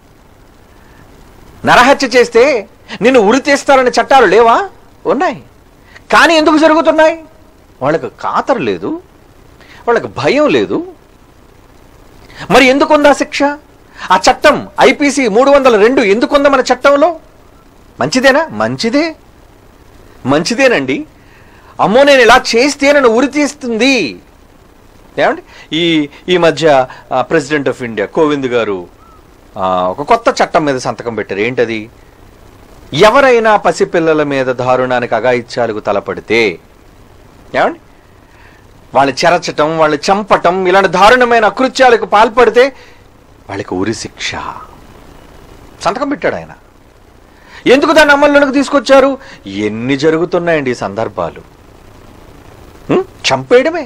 నరహత్య చేస్తే నిన్ను ఉరి తీస్తారనే చట్టాలు లేవా ఉన్నాయి కానీ ఎందుకు జరుగుతున్నాయి వాళ్ళకి కాతరు లేదు వాళ్ళకి భయం లేదు మరి ఎందుకుందా శిక్ష ఆ చట్టం ఐపీసీ మూడు వందల రెండు ఎందుకుందా మన చట్టంలో మంచిదేనా మంచిదే మంచిదేనండి అమ్మో నేను ఇలా చేస్తే నన్ను ఉరి తీస్తుంది ఏమండి ఈ ఈ మధ్య ప్రెసిడెంట్ ఆఫ్ ఇండియా కోవింద్ గారు ఆ, ఒక కొత్త చట్టం మీద సంతకం పెట్టారు ఏంటది ఎవరైనా పసిపిల్లల మీద దారుణానికి అగాయిత్యాలకు తలపడితే ఏమండి వాళ్ళని చెరచటం వాళ్ళని చంపటం ఇలాంటి దారుణమైన అకృత్యాలకు పాల్పడితే వాళ్ళకి ఉరి శిక్ష సంతకం పెట్టాడు ఆయన ఎందుకు దాన్ని అమల్లోనికి తీసుకొచ్చారు ఎన్ని జరుగుతున్నాయండి ఈ సందర్భాలు హ్మ్? చంపేయడమే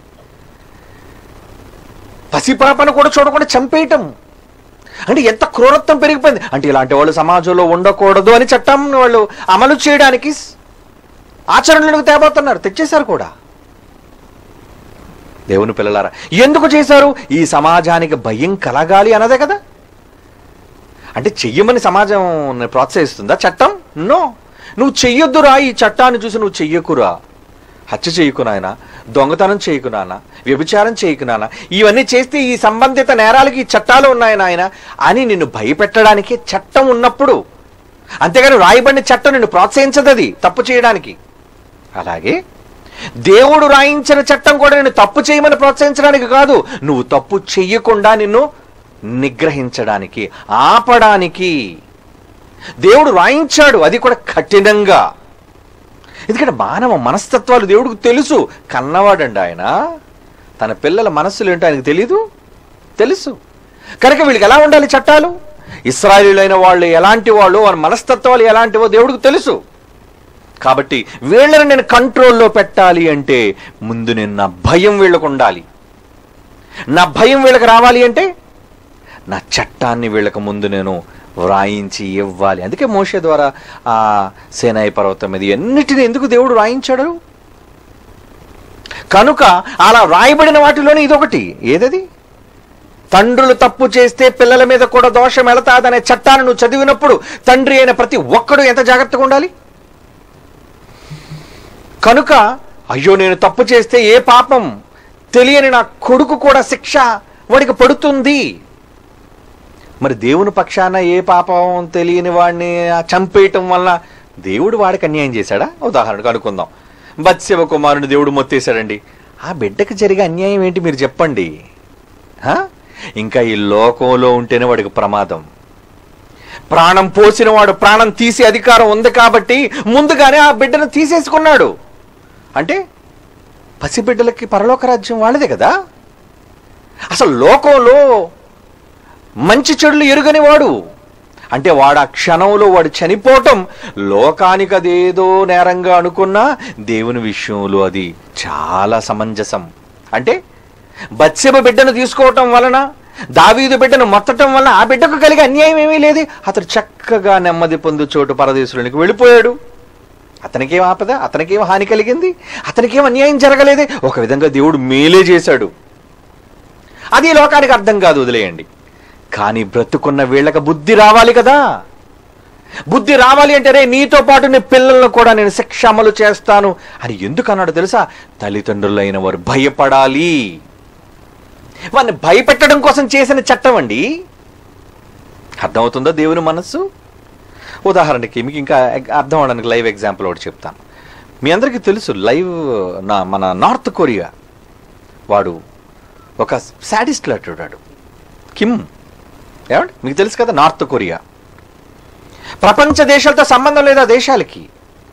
పసిపాపను కూడా చూడకుండా చంపేయటం అంటే ఎంత క్రూరత్వం పెరిగిపోయింది అంటే ఇలాంటి వాళ్ళు సమాజంలో ఉండకూడదు అని చట్టం వాళ్ళు అమలు చేయడానికి స్- ఆచరణలోకి తేబోతున్నారు తెచ్చేశారు కూడా దేవుని పిల్లలారా ఎందుకు చేశారు ఈ సమాజానికి భయం కలగాలి అన్నదే కదా అంటే చెయ్యమని సమాజం ప్రోత్సహిస్తుందా చట్టం నో నువ్వు చెయ్యొద్దురా ఈ చట్టాన్ని చూసి నువ్వు చెయ్యకురా హత్య చేయకు నాయన దొంగతనం చేయకు నాన్న వ్యభిచారం చేయకు నాన్న ఇవన్నీ చేస్తే ఈ సంబంధిత నేరాలకి ఈ చట్టాలు ఉన్నాయి నాయన అని నిన్ను భయపెట్టడానికి చట్టం ఉన్నప్పుడు అంతేగాని రాయబడిన చట్టం నిన్ను ప్రోత్సహించదు అది తప్పు చేయడానికి అలాగే దేవుడు రాయించిన చట్టం కూడా నిన్ను తప్పు చేయమని ప్రోత్సహించడానికి కాదు నువ్వు తప్పు చెయ్యకుండా నిన్ను నిగ్రహించడానికి ఆపడానికి దేవుడు రాయించాడు అది కూడా కఠినంగా ఎందుకంటే మానవ మనస్తత్వాలు దేవుడికి తెలుసు కన్నవాడండి ఆయన తన పిల్లల మనస్సులు ఏంటో ఆయనకు తెలీదు తెలుసు కనుక వీళ్ళకి ఎలా ఉండాలి చట్టాలు ఇస్రాయిలైన వాళ్ళు ఎలాంటి వాళ్ళు వారి మనస్తత్వాలు ఎలాంటివో దేవుడికి తెలుసు కాబట్టి వీళ్ళని నేను కంట్రోల్లో పెట్టాలి అంటే ముందు నేను నా భయం వీళ్ళకు ఉండాలి నా భయం వీళ్ళకి రావాలి అంటే నా చట్టాన్ని వీళ్ళకి ముందు నేను వ్రాయించి ఇవ్వాలి అందుకే మోషే ద్వారా ఆ సేనాయి పర్వతం మీద ఎన్నిటిని ఎందుకు దేవుడు రాయించాడు కనుక అలా రాయబడిన వాటిలోనే ఇదొకటి ఏదది తండ్రులు తప్పు చేస్తే పిల్లల మీద కూడా దోషం వెళతాదనే చట్టాన్ని నువ్వు చదివినప్పుడు తండ్రి అయిన ప్రతి ఒక్కడు ఎంత జాగ్రత్తగా ఉండాలి కనుక అయ్యో నేను తప్పు చేస్తే ఏ పాపం తెలియని నా కొడుకు కూడా శిక్ష వాడికి పడుతుంది మరి దేవుని పక్షాన ఏ పాపం తెలియని వాడిని చంపేయటం వల్ల దేవుడు వాడికి అన్యాయం చేశాడా ఉదాహరణకు అనుకుందాం బత్స్యవ కుమారుని దేవుడు మొత్తేశాడండి ఆ బిడ్డకి జరిగే అన్యాయం ఏంటి మీరు చెప్పండి హా? ఇంకా ఈ లోకంలో ఉంటేనే వాడికి ప్రమాదం ప్రాణం పోసిన వాడు ప్రాణం తీసే అధికారం ఉంది కాబట్టి ముందుగానే ఆ బిడ్డను తీసేసుకున్నాడు అంటే పసిబిడ్డలకి పరలోక రాజ్యం వాళ్ళదే కదా అసలు లోకంలో మంచి చెడులు ఎరుగని వాడు అంటే వాడు ఆ క్షణంలో వాడు చనిపోవటం లోకానికి అదేదో నేరంగా అనుకున్నా దేవుని విషయంలో అది చాలా సమంజసం అంటే బత్సెబ బిడ్డను తీసుకోవటం వలన దావీదు బిడ్డను మొత్తటం వలన ఆ బిడ్డకు కలిగే అన్యాయం ఏమీ లేదు అతడు చక్కగా నెమ్మది పొందు చోటు పరదేశునికి వెళ్ళిపోయాడు అతనికేం ఆపద అతనికేం హాని కలిగింది అతనికేం అన్యాయం జరగలేదే ఒక విధంగా దేవుడు మేలే చేశాడు అది లోకానికి అర్థం కాదు వదిలేయండి కానీ బ్రతుకున్న వీళ్ళకి బుద్ధి రావాలి కదా బుద్ధి రావాలి అంటే రే నీతో పాటు నీ పిల్లలను కూడా నేను శిక్ష అమలు చేస్తాను అని ఎందుకు అన్నాడు తెలుసా తల్లిదండ్రులైన వారు భయపడాలి వారిని భయపెట్టడం కోసం చేసిన చట్టం అండి అర్థమవుతుందా దేవుని మనస్సు ఉదాహరణకి మీకు ఇంకా ఎగ్- అర్థం అవడానికి లైవ్ ఎగ్జాంపుల్ ఒకటి చెప్తాను మీ అందరికీ తెలుసు లైవ్ నా మన నార్త్ కొరియా వాడు ఒక శాడిస్ట్ లాంటి కిమ్ ఏమండి మీకు తెలుసు కదా నార్త్ కొరియా ప్రపంచ దేశాలతో సంబంధం లేదు ఆ దేశాలకి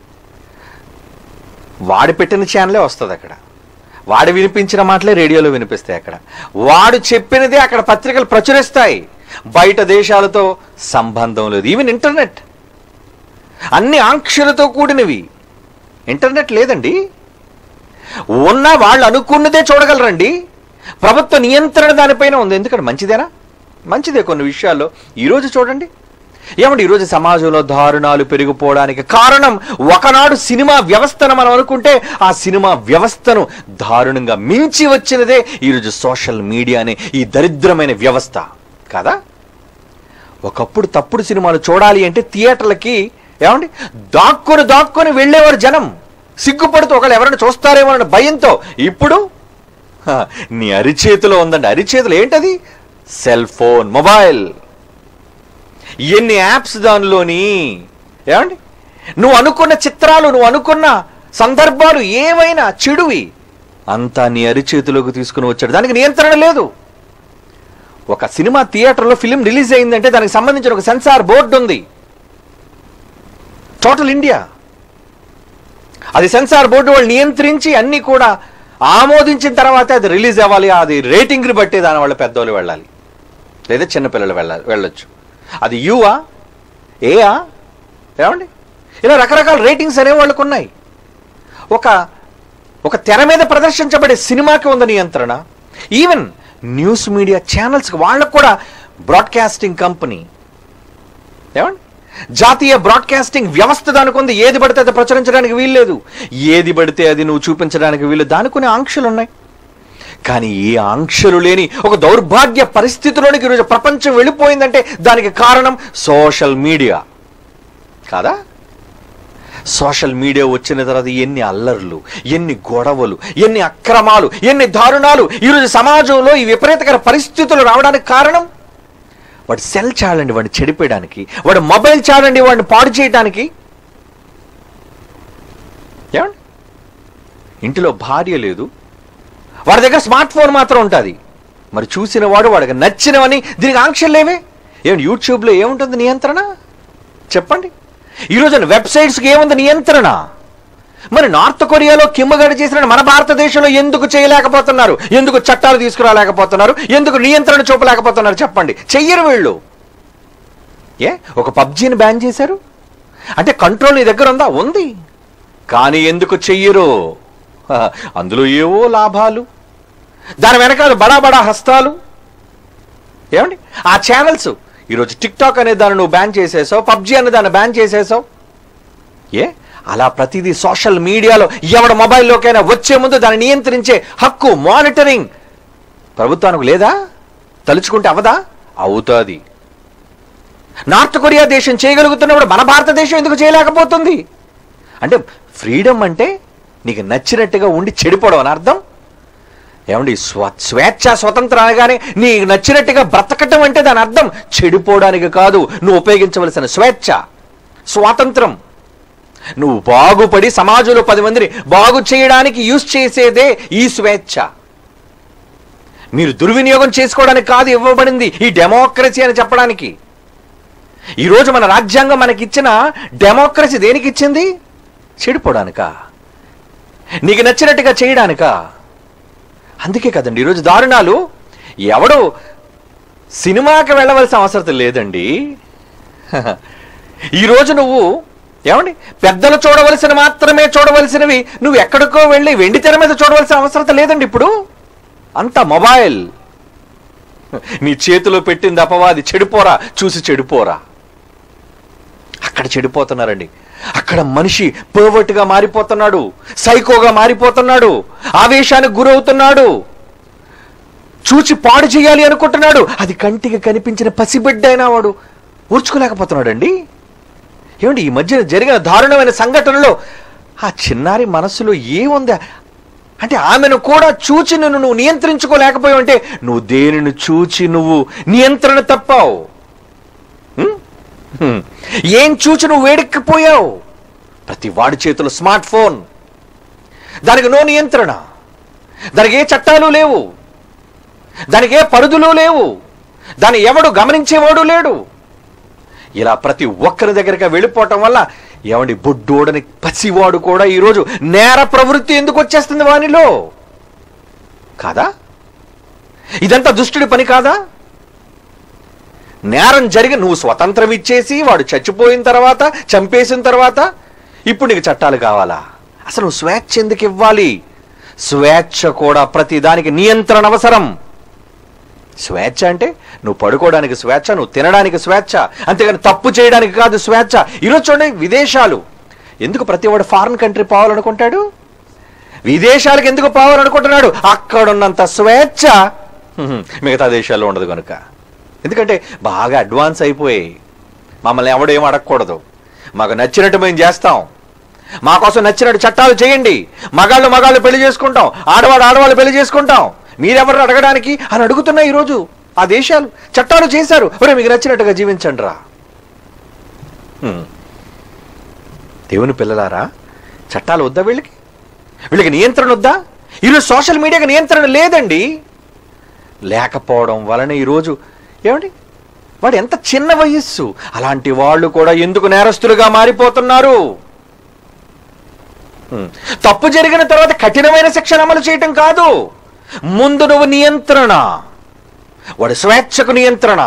వాడు పెట్టిన ఛానలే వస్తుంది అక్కడ వాడు వినిపించిన మాటలే రేడియోలో వినిపిస్తాయి అక్కడ వాడు చెప్పినదే అక్కడ పత్రికలు ప్రచురిస్తాయి బయట దేశాలతో సంబంధం లేదు ఈవెన్ ఇంటర్నెట్ అన్ని ఆంక్షలతో కూడినవి ఇంటర్నెట్ లేదండి ఉన్నా వాళ్ళు అనుకున్నదే చూడగలరండి ప్రభుత్వ నియంత్రణ దానిపైన ఉంది ఎందుకంటే మంచిదేనా మంచిదే కొన్ని విషయాల్లో ఈరోజు చూడండి ఏమండి ఈరోజు సమాజంలో దారుణాలు పెరిగిపోవడానికి కారణం ఒకనాడు సినిమా వ్యవస్థను మనం అనుకుంటే ఆ సినిమా వ్యవస్థను దారుణంగా మించి వచ్చినదే ఈరోజు సోషల్ మీడియా అనే ఈ దరిద్రమైన వ్యవస్థ కాదా ఒకప్పుడు తప్పుడు సినిమాలు చూడాలి అంటే థియేటర్లకి ఏమండి దాక్కుని దాక్కుని వెళ్ళేవారు జనం సిగ్గుపడుతూ ఒకళ్ళు ఎవరైనా చూస్తారేమో అన్న భయంతో ఇప్పుడు హ, నీ అరిచేతిలో ఉందండి అరిచేతిలో ఏంటది సెల్ ఫోన్ మొబైల్ ఎన్ని యాప్స్ దానిలోని ఏమండి నువ్వు అనుకున్న చిత్రాలు నువ్వు అనుకున్న సందర్భాలు ఏమైనా చెడువి అంతా నీ అరిచేతిలోకి తీసుకుని వచ్చాడు దానికి నియంత్రణ లేదు ఒక సినిమా థియేటర్లో ఫిలిం రిలీజ్ అయిందంటే దానికి సంబంధించిన ఒక సెన్సార్ బోర్డు ఉంది టోటల్ ఇండియా అది సెన్సార్ బోర్డు వాళ్ళు నియంత్రించి అన్ని కూడా ఆమోదించిన తర్వాత అది రిలీజ్ అవ్వాలి అది రేటింగ్ని బట్టి దాని వల్ల పెద్దోళ్ళు వెళ్ళాలి లేదా చిన్నపిల్లలు వెళ్ళాలి వెళ్ళొచ్చు అది యూవా ఏయా ఏమండి ఇలా రకరకాల రేటింగ్స్ అనేవి వాళ్ళకు ఉన్నాయి ఒక ఒక తెర మీద ప్రదర్శించబడే సినిమాకి ఉంది నియంత్రణ ఈవెన్ న్యూస్ మీడియా ఛానల్స్కి వాళ్ళకు కూడా బ్రాడ్కాస్టింగ్ కంపెనీ ఏమండి జాతీయ బ్రాడ్కాస్టింగ్ వ్యవస్థ దానికి ఉంది ఏది పడితే అది ప్రచురించడానికి వీల్లేదు ఏది పడితే అది నువ్వు చూపించడానికి వీలు దానికి కొన్ని ఆంక్షలు ఉన్నాయి కానీ ఏ ఆంక్షలు లేని ఒక దౌర్భాగ్య పరిస్థితిలోనికి ఈరోజు ప్రపంచం వెళ్ళిపోయిందంటే దానికి కారణం సోషల్ మీడియా కాదా సోషల్ మీడియా వచ్చిన తర్వాత ఎన్ని అల్లర్లు ఎన్ని గొడవలు ఎన్ని అక్రమాలు ఎన్ని దారుణాలు ఈరోజు సమాజంలో ఈ విపరీతకర పరిస్థితులు రావడానికి కారణం వాడు సెల్ చాడండి వాడిని చెడిపోయడానికి వాడు మొబైల్ చాడండి వాడిని పాడు చేయడానికి ఏమండి ఇంటిలో భార్య లేదు వాడి దగ్గర స్మార్ట్ ఫోన్ మాత్రం ఉంటుంది మరి చూసిన వాడు వాడికి నచ్చినవని దీనికి ఆంక్షలు లేవే ఏమండి యూట్యూబ్లో ఏముంటుంది నియంత్రణ చెప్పండి ఈరోజు వెబ్సైట్స్కి ఏముంది నియంత్రణ మరి నార్త్ కొరియాలో కిమ్మగడ చేసిన మన భారతదేశంలో ఎందుకు చేయలేకపోతున్నారు ఎందుకు చట్టాలు తీసుకురాలేకపోతున్నారు ఎందుకు నియంత్రణ చూపలేకపోతున్నారు చెప్పండి చెయ్యరు వీళ్ళు ఏ ఒక పబ్జీని బ్యాన్ చేశారు అంటే కంట్రోల్ నీ దగ్గర ఉందా ఉంది కానీ ఎందుకు చెయ్యరు హ, అందులో ఏవో లాభాలు దాని వెనకాల బడా బడా హస్తాలు ఏమండి ఆ ఛానల్స్ ఈరోజు టిక్ టాక్ అనే దాన్ని నువ్వు బ్యాన్ చేసేసావు పబ్జీ అనే దాన్ని బ్యాన్ చేసేసావు ఏ అలా ప్రతిదీ సోషల్ మీడియాలో ఎవడ మొబైల్లోకైనా వచ్చే ముందు దాన్ని నియంత్రించే హక్కు మానిటరింగ్ ప్రభుత్వానికి లేదా తలుచుకుంటే అవదా అవుతుంది నార్త్ కొరియా దేశం చేయగలుగుతున్నప్పుడు మన భారతదేశం ఎందుకు చేయలేకపోతుంది అంటే ఫ్రీడమ్ అంటే నీకు నచ్చినట్టుగా ఉండి చెడిపోవడం అని అర్థం ఏమండి స్వ స్వేచ్ఛ స్వతంత్రం అనగానే నీకు నచ్చినట్టుగా బ్రతకటం అంటే దాని అర్థం చెడిపోవడానికి కాదు నువ్వు ఉపయోగించవలసిన స్వేచ్ఛ స్వాతంత్రం నువ్వు బాగుపడి సమాజంలో పది మందిని బాగు చేయడానికి యూజ్ చేసేదే ఈ స్వేచ్ఛ మీరు దుర్వినియోగం చేసుకోవడానికి కాదు ఇవ్వబడింది ఈ డెమోక్రసీ అని చెప్పడానికి ఈరోజు మన రాజ్యాంగం మనకిచ్చిన డెమోక్రసీ దేనికి ఇచ్చింది చెడిపోవడానికా నీకు నచ్చినట్టుగా చేయడానికా అందుకే కదండి ఈరోజు దారుణాలు ఎవడు సినిమాకి వెళ్ళవలసిన అవసరం లేదండి ఈరోజు నువ్వు ఏమండి పెద్దలు చూడవలసిన మాత్రమే చూడవలసినవి నువ్వు ఎక్కడికో వెళ్ళి వెండి తెర మీద చూడవలసిన అవసరం లేదండి ఇప్పుడు అంత మొబైల్ నీ చేతిలో పెట్టింది అపవాది చెడిపోరా చూసి చెడిపోరా అక్కడ చెడిపోతున్నారండి అక్కడ మనిషి పర్వర్ట్గా మారిపోతున్నాడు సైకోగా మారిపోతున్నాడు ఆవేశానికి గురవుతున్నాడు చూచి పాడు చేయాలి అనుకుంటున్నాడు అది కంటికి కనిపించిన పసిబిడ్డ అయినా వాడు ఊర్చుకోలేకపోతున్నాడండి ఏమండి ఈ మధ్యన జరిగిన దారుణమైన సంఘటనలో ఆ చిన్నారి మనసులో ఏముందా అంటే ఆమెను కూడా చూచి నిన్ను నువ్వు నియంత్రించుకోలేకపోయావు అంటే నువ్వు దేనిని చూచి నువ్వు నియంత్రణ తప్పావు హ్మ్? హ్మ్. ఏం చూచి నువ్వు వేడెక్కిపోయావు ప్రతి వాడి చేతిలో స్మార్ట్ ఫోన్ దానికి నో నియంత్రణ దానికి ఏ చట్టాలు లేవు దానికి ఏ పరుదులు లేవు దాన్ని ఎవడు గమనించేవాడు లేడు ఇలా ప్రతి ఒక్కరి దగ్గరికి వెళ్ళిపోవటం వల్ల ఏమండి బుడ్డోడని పసివాడు కూడా ఈరోజు నేర ప్రవృత్తి ఎందుకు వచ్చేస్తుంది వానిలో కాదా ఇదంతా దుష్టుడి పని కాదా నేరం జరిగి నువ్వు స్వతంత్రం ఇచ్చేసి వాడు చచ్చిపోయిన తర్వాత చంపేసిన తర్వాత ఇప్పుడు నీకు చట్టాలు కావాలా అసలు నువ్వు స్వేచ్ఛ ఎందుకు ఇవ్వాలి స్వేచ్ఛ కూడా ప్రతి దానికి నియంత్రణ అవసరం స్వేచ్ఛ అంటే నువ్వు పడుకోవడానికి స్వేచ్ఛ నువ్వు తినడానికి స్వేచ్ఛ అంతేగాని తప్పు చేయడానికి కాదు స్వేచ్ఛ ఈరోజు చూడండి విదేశాలు ఎందుకు ప్రతి వాడు ఫారిన్ కంట్రీ పోవాలనుకుంటాడు విదేశాలకు ఎందుకు పోవాలనుకుంటున్నాడు అక్కడున్నంత స్వేచ్ఛ హ్మ్, మిగతా దేశాల్లో ఉండదు కనుక ఎందుకంటే బాగా అడ్వాన్స్ అయిపోయాయి మమ్మల్ని ఎవడేం అడగకూడదు మాకు నచ్చినట్టు మేము చేస్తాం మా కోసం నచ్చినట్టు చట్టాలు చేయండి మగాళ్ళు మగాళ్ళు పెళ్లి చేసుకుంటాం ఆడవాడు ఆడవాళ్ళు పెళ్లి చేసుకుంటాం మీరెవరు అడగడానికి అని అడుగుతున్నాయి ఈరోజు ఆ దేశాలు చట్టాలు చేశారు మరి మీకు నచ్చినట్టుగా జీవించండి రా హ్మ్. దేవుని పిల్లలారా చట్టాలు వద్దా వీళ్ళకి వీళ్ళకి నియంత్రణ వద్దా ఈరోజు సోషల్ మీడియాకి నియంత్రణ లేదండి లేకపోవడం వలన ఈరోజు ఏమండి వాడు ఎంత చిన్న వయస్సు అలాంటి వాళ్ళు కూడా ఎందుకు నేరస్తులుగా మారిపోతున్నారు ఉమ్. తప్పు జరిగిన తర్వాత కఠినమైన శిక్షణ అమలు చేయటం కాదు ముందు నువ్వు నియంత్రణ వాడు స్వేచ్ఛకు నియంత్రణ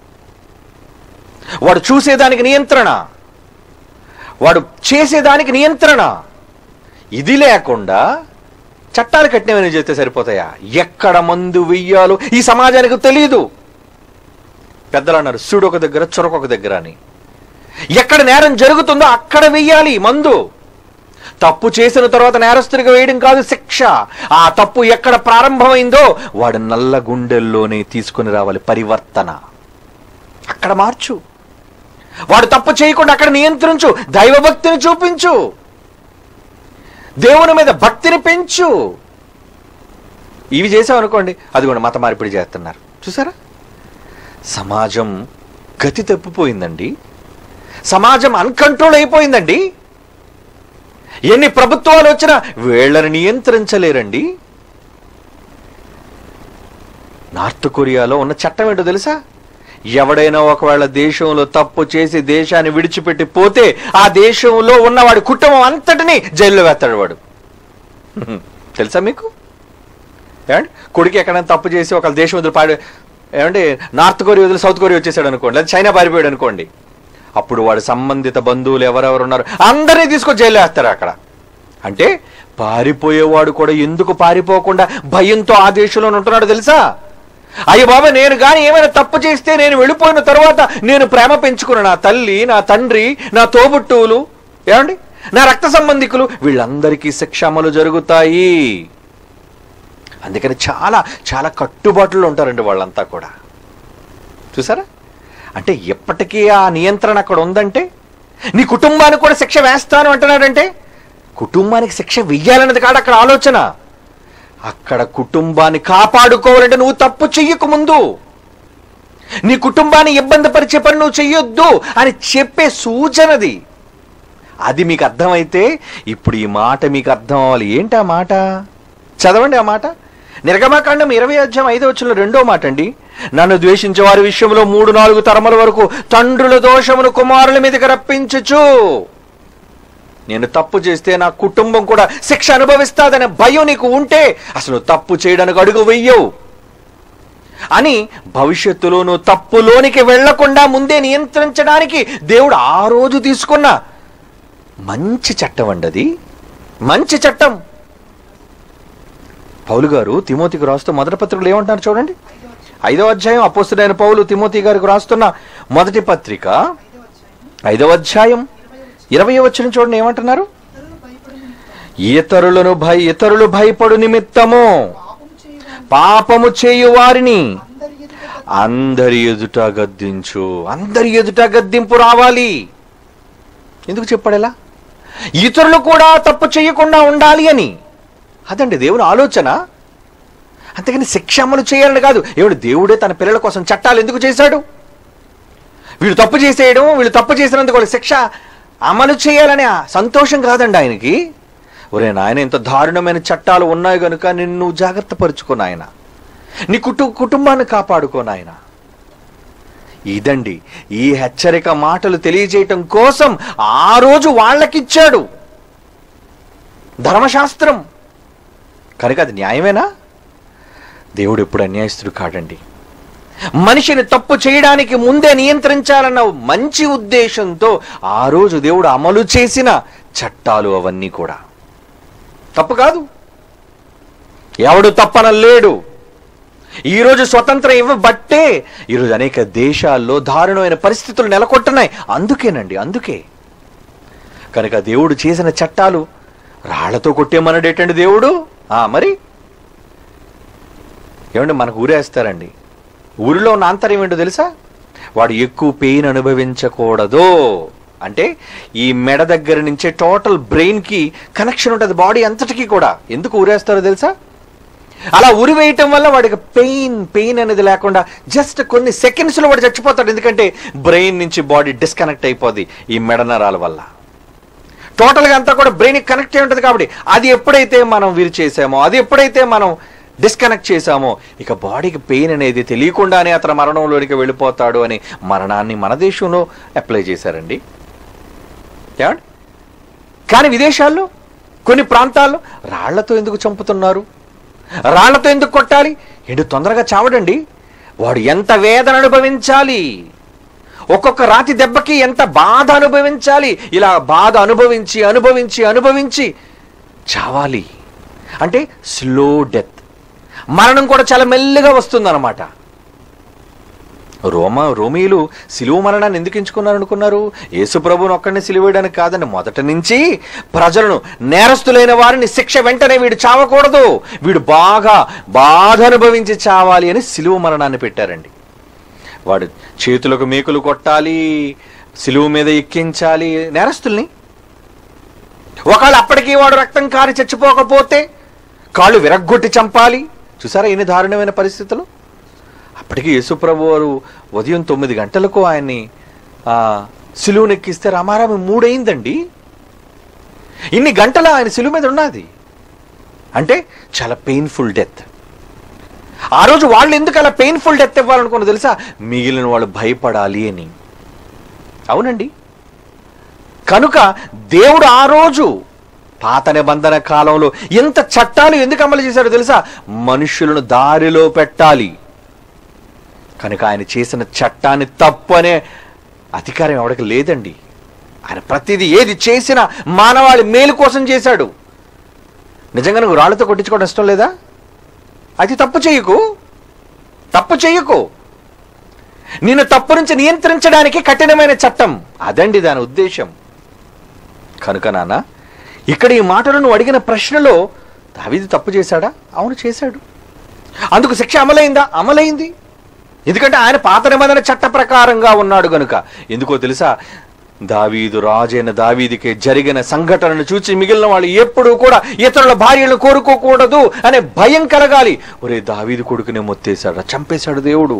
వాడు చూసేదానికి నియంత్రణ వాడు చేసేదానికి నియంత్రణ ఇది లేకుండా చట్టాలు కట్టినవని చేస్తే సరిపోతాయా ఎక్కడ మందు వెయ్యాలో ఈ సమాజానికి తెలియదు పెద్దలు అన్నారు సుడు ఒక దగ్గర చొరక ఒక దగ్గర అని ఎక్కడ నేరం జరుగుతుందో అక్కడ వెయ్యాలి మందు తప్పు చేసిన తర్వాత నేరస్తుడిగా వేయడం కాదు శిక్ష ఆ తప్పు ఎక్కడ ప్రారంభమైందో వాడు నల్ల గుండెల్లోనే తీసుకుని రావాలి పరివర్తన అక్కడ మార్చు వాడు తప్పు చేయకుండా అక్కడ నియంత్రించు దైవభక్తిని చూపించు దేవుని మీద భక్తిని పెంచు ఇవి చేసావు అనుకోండి అది కూడా మత మార్పిడి చేస్తున్నారు చూసారా సమాజం గతి తప్పిపోయిందండి సమాజం అన్కంట్రోల్ అయిపోయిందండి ఎన్ని ప్రభుత్వాలు వచ్చినా వీళ్ళని నియంత్రించలేరండి నార్త్ కొరియాలో ఉన్న చట్టం ఏంటో తెలుసా ఎవడైనా ఒకవేళ దేశంలో తప్పు చేసి దేశాన్ని విడిచిపెట్టి పోతే ఆ దేశంలో ఉన్నవాడి కుటుంబం అంతటిని జైల్లో వేస్తాడు వాడు హ్మ్. తెలుసా మీకు ఏమండి కొడుకు ఎక్కడైనా తప్పు చేసి ఒక దేశం వదిలి పాడి ఏమండి నార్త్ కొరియా వదిలి సౌత్ కొరియా వచ్చేసాడు అనుకోండి లేదా చైనా పారిపోయాడు అనుకోండి అప్పుడు వాడి సంబంధిత బంధువులు ఎవరెవరు ఉన్నారు అందరినీ తీసుకొని జైల్లో వేస్తారు అక్కడ అంటే పారిపోయేవాడు కూడా ఎందుకు పారిపోకుండా భయంతో ఆ దేశంలో ఉంటున్నాడు తెలుసా అయ్య బాబా నేను కానీ ఏమైనా తప్పు చేస్తే నేను వెళ్ళిపోయిన తర్వాత నేను ప్రేమ పెంచుకున్న నా తల్లి నా తండ్రి నా తోబుట్టువులు ఏమండి నా రక్త సంబంధికులు వీళ్ళందరికీ శిక్ష అమలు జరుగుతాయి అందుకని చాలా చాలా కట్టుబాట్లు ఉంటారండి వాళ్ళంతా కూడా చూసారా అంటే ఎప్పటికీ ఆ నియంత్రణ అక్కడ ఉందంటే నీ కుటుంబానికి కూడా శిక్ష వేస్తాను అంటున్నాడంటే కుటుంబానికి శిక్ష వెయ్యాలన్నది కాదు అక్కడ ఆలోచన అక్కడ కుటుంబాన్ని కాపాడుకోవాలంటే నువ్వు తప్పు చెయ్యకు ముందు నీ కుటుంబాన్ని ఇబ్బంది పరిచే పని నువ్వు చెయ్యొద్దు అని చెప్పే సూచనది అది మీకు అర్థమైతే ఇప్పుడు ఈ మాట మీకు అర్థం అవ్వాలి ఏంటి ఆ మాట చదవండి ఆ మాట నిర్గమాకాండం ఇరవై అధ్యాయం ఐదో వచ్చిన రెండో మాట అండి నన్ను ద్వేషించే వారి విషయంలో మూడు నాలుగు తరముల వరకు తండ్రుల దోషమును కుమారుల మీదకి రప్పించుచు నేను తప్పు చేస్తే నా కుటుంబం కూడా శిక్ష అనుభవిస్తాదనే భయం నీకు ఉంటే అసలు తప్పు చేయడానికి అడుగు వెయ్యవు అని భవిష్యత్తులో నువ్వు తప్పులోనికి వెళ్లకుండా ముందే నియంత్రించడానికి దేవుడు ఆ రోజు తీసుకున్న మంచి చట్టం అండి అది మంచి చట్టం పౌలు గారు తిమోతికి రాస్తూ మొదటి పత్రికలు ఏమంటున్నారు చూడండి ఐదో అధ్యాయం అపోస్తుడైన పౌలు తిమోతి గారికి రాస్తున్న మొదటి పత్రిక ఐదవ అధ్యాయం ఇరవై వచ్చిన చూడండి ఏమంటున్నారు ఇతరులను భయ ఇతరులు భయపడు నిమిత్తము పాపము చేయు వారిని అందరి ఎదుట గద్దించు అందరి ఎదుట గద్దింపు రావాలి ఎందుకు చెప్పాడేలా ఇతరులు కూడా తప్పు చేయకుండా ఉండాలి అని అదండి దేవుని ఆలోచన అంతేకాని శిక్ష అమలు చేయాలని కాదు ఏమిటి దేవుడే తన పిల్లల కోసం చట్టాలు ఎందుకు చేశాడు వీళ్ళు తప్పు చేసేయడం వీళ్ళు తప్పు చేసినందుకు వాళ్ళ శిక్ష అమలు చేయాలనే ఆ సంతోషం కాదండి ఆయనకి ఒరే నాయన ఇంత దారుణమైన చట్టాలు ఉన్నాయి కనుక నిన్ను జాగ్రత్త పరుచుకో నాయన నీ కుటు కుటుంబాన్ని కాపాడుకో నాయన ఇదండి ఈ హెచ్చరిక మాటలు తెలియజేయటం కోసం ఆ రోజు వాళ్ళకిచ్చాడు ధర్మశాస్త్రం కనుక అది న్యాయమేనా దేవుడు ఎప్పుడు అన్యాయస్తుడు కాడండి మనిషిని తప్పు చేయడానికి ముందే నియంత్రించాలన్న మంచి ఉద్దేశంతో ఆ రోజు దేవుడు అమలు చేసిన చట్టాలు అవన్నీ కూడా తప్పు కాదు ఎవడు తప్పనలేడు ఈరోజు స్వతంత్రం ఇవ్వబట్టే ఈరోజు అనేక దేశాల్లో దారుణమైన పరిస్థితులు నెలకొట్టున్నాయి అందుకేనండి అందుకే కనుక దేవుడు చేసిన చట్టాలు రాళ్లతో కొట్టేమన్నాడేటండి దేవుడు ఆ మరి ఏమండి మనకు ఊరేస్తారండి ఊరిలో ఉన్న ఆంతర్యం ఏంటో తెలుసా వాడు ఎక్కువ పెయిన్ అనుభవించకూడదు అంటే ఈ మెడ దగ్గర నుంచే టోటల్ బ్రెయిన్కి కనెక్షన్ ఉంటుంది బాడీ అంతటికీ కూడా ఎందుకు ఊరేస్తారో తెలుసా అలా ఉరి వేయటం వల్ల వాడికి పెయిన్ పెయిన్ అనేది లేకుండా జస్ట్ కొన్ని సెకండ్స్లో వాడు చచ్చిపోతాడు ఎందుకంటే బ్రెయిన్ నుంచి బాడీ డిస్కనెక్ట్ అయిపోద్ది ఈ మెడ నరాల వల్ల టోటల్గా అంతా కూడా బ్రెయిన్ కనెక్ట్ అయి ఉంటుంది కాబట్టి అది ఎప్పుడైతే మనం విరిచేసామో అది ఎప్పుడైతే మనం డిస్కనెక్ట్ చేశామో ఇక బాడీకి పెయిన్ అనేది తెలియకుండానే అతను మరణంలోనికి వెళ్ళిపోతాడు అని మరణాన్ని మన దేశంలో అప్లై చేశారండి ఏమండి కానీ విదేశాల్లో కొన్ని ప్రాంతాల్లో రాళ్లతో ఎందుకు చంపుతున్నారు రాళ్లతో ఎందుకు కొట్టాలి ఏంటి తొందరగా చావడండి వాడు ఎంత వేదన అనుభవించాలి ఒక్కొక్క రాతి దెబ్బకి ఎంత బాధ అనుభవించాలి ఇలా బాధ అనుభవించి అనుభవించి అనుభవించి చావాలి అంటే స్లో డెత్ మరణం కూడా చాలా మెల్లిగా వస్తుందన్నమాట రోమ రోమీలు సిలువ మరణాన్ని ఎందుకు ఎంచుకున్నారు అనుకున్నారు యేసుప్రభుని ఒక్కడిని సిలువేయడానికి కాదండి మొదటి నుంచి ప్రజలను నేరస్తులైన వారిని శిక్ష వెంటనే వీడు చావకూడదు వీడు బాగా బాధ అనుభవించి చావాలి అని సిలువ మరణాన్ని పెట్టారండి వాడు చేతులకు మేకులు కొట్టాలి సిలువ మీద ఎక్కించాలి నేరస్తుల్ని ఒకవేళ అప్పటికీ వాడు రక్తం కారి చచ్చిపోకపోతే కాళ్ళు విరగ్గొట్టి చంపాలి చూసారా ఎన్ని దారుణమైన పరిస్థితులు అప్పటికి యేసుప్రభు వారు ఉదయం తొమ్మిది గంటలకు ఆయన్ని ఆ, సిలువనెక్కిస్తే రామారామి మూడైందండి ఇన్ని గంటలు ఆయన సిలువ మీద ఉన్నది అంటే చాలా పెయిన్ఫుల్ డెత్ ఆ రోజు వాళ్ళు ఎందుకు అలా పెయిన్ఫుల్ డెత్ ఇవ్వాలనుకున్న తెలుసా మిగిలిన వాళ్ళు భయపడాలి అని అవునండి కనుక దేవుడు ఆ రోజు పాత నిబంధన కాలంలో ఎంత చట్టాలు ఎందుకు అమలు చేశాడో తెలుసా మనుషులను దారిలో పెట్టాలి కనుక ఆయన చేసిన చట్టాన్ని తప్పు అనే అధికారం ఎవరికి లేదండి ఆయన ప్రతిదీ ఏది చేసినా మానవాళి మేలు కోసం చేశాడు నిజంగా నువ్వు రాళ్ళతో కొట్టించుకోవడం ఇష్టం లేదా అది తప్పు చేయకు తప్పు చేయకు నిన్ను తప్పు నుంచి నియంత్రించడానికి కఠినమైన చట్టం అదండి దాని ఉద్దేశం కనుక నాన్న ఇక్కడ ఈ మాటలు నువ్వు అడిగిన ప్రశ్నలో దావీదు తప్పు చేశాడా అవును చేశాడు అందుకు శిక్ష అమలైందా అమలైంది ఎందుకంటే ఆయన పాత నిబంధన చట్ట ప్రకారంగా ఉన్నాడు గనుక ఎందుకో తెలుసా దావీదు రాజైన దావీదికి జరిగిన సంఘటనను చూసి మిగిలిన వాళ్ళు ఎప్పుడూ కూడా ఇతరుల భార్యలను కోరుకోకూడదు అనే భయం కలగాలి ఒరే దావీదు కొడుకునే మొత్తేశాడు చంపేశాడు దేవుడు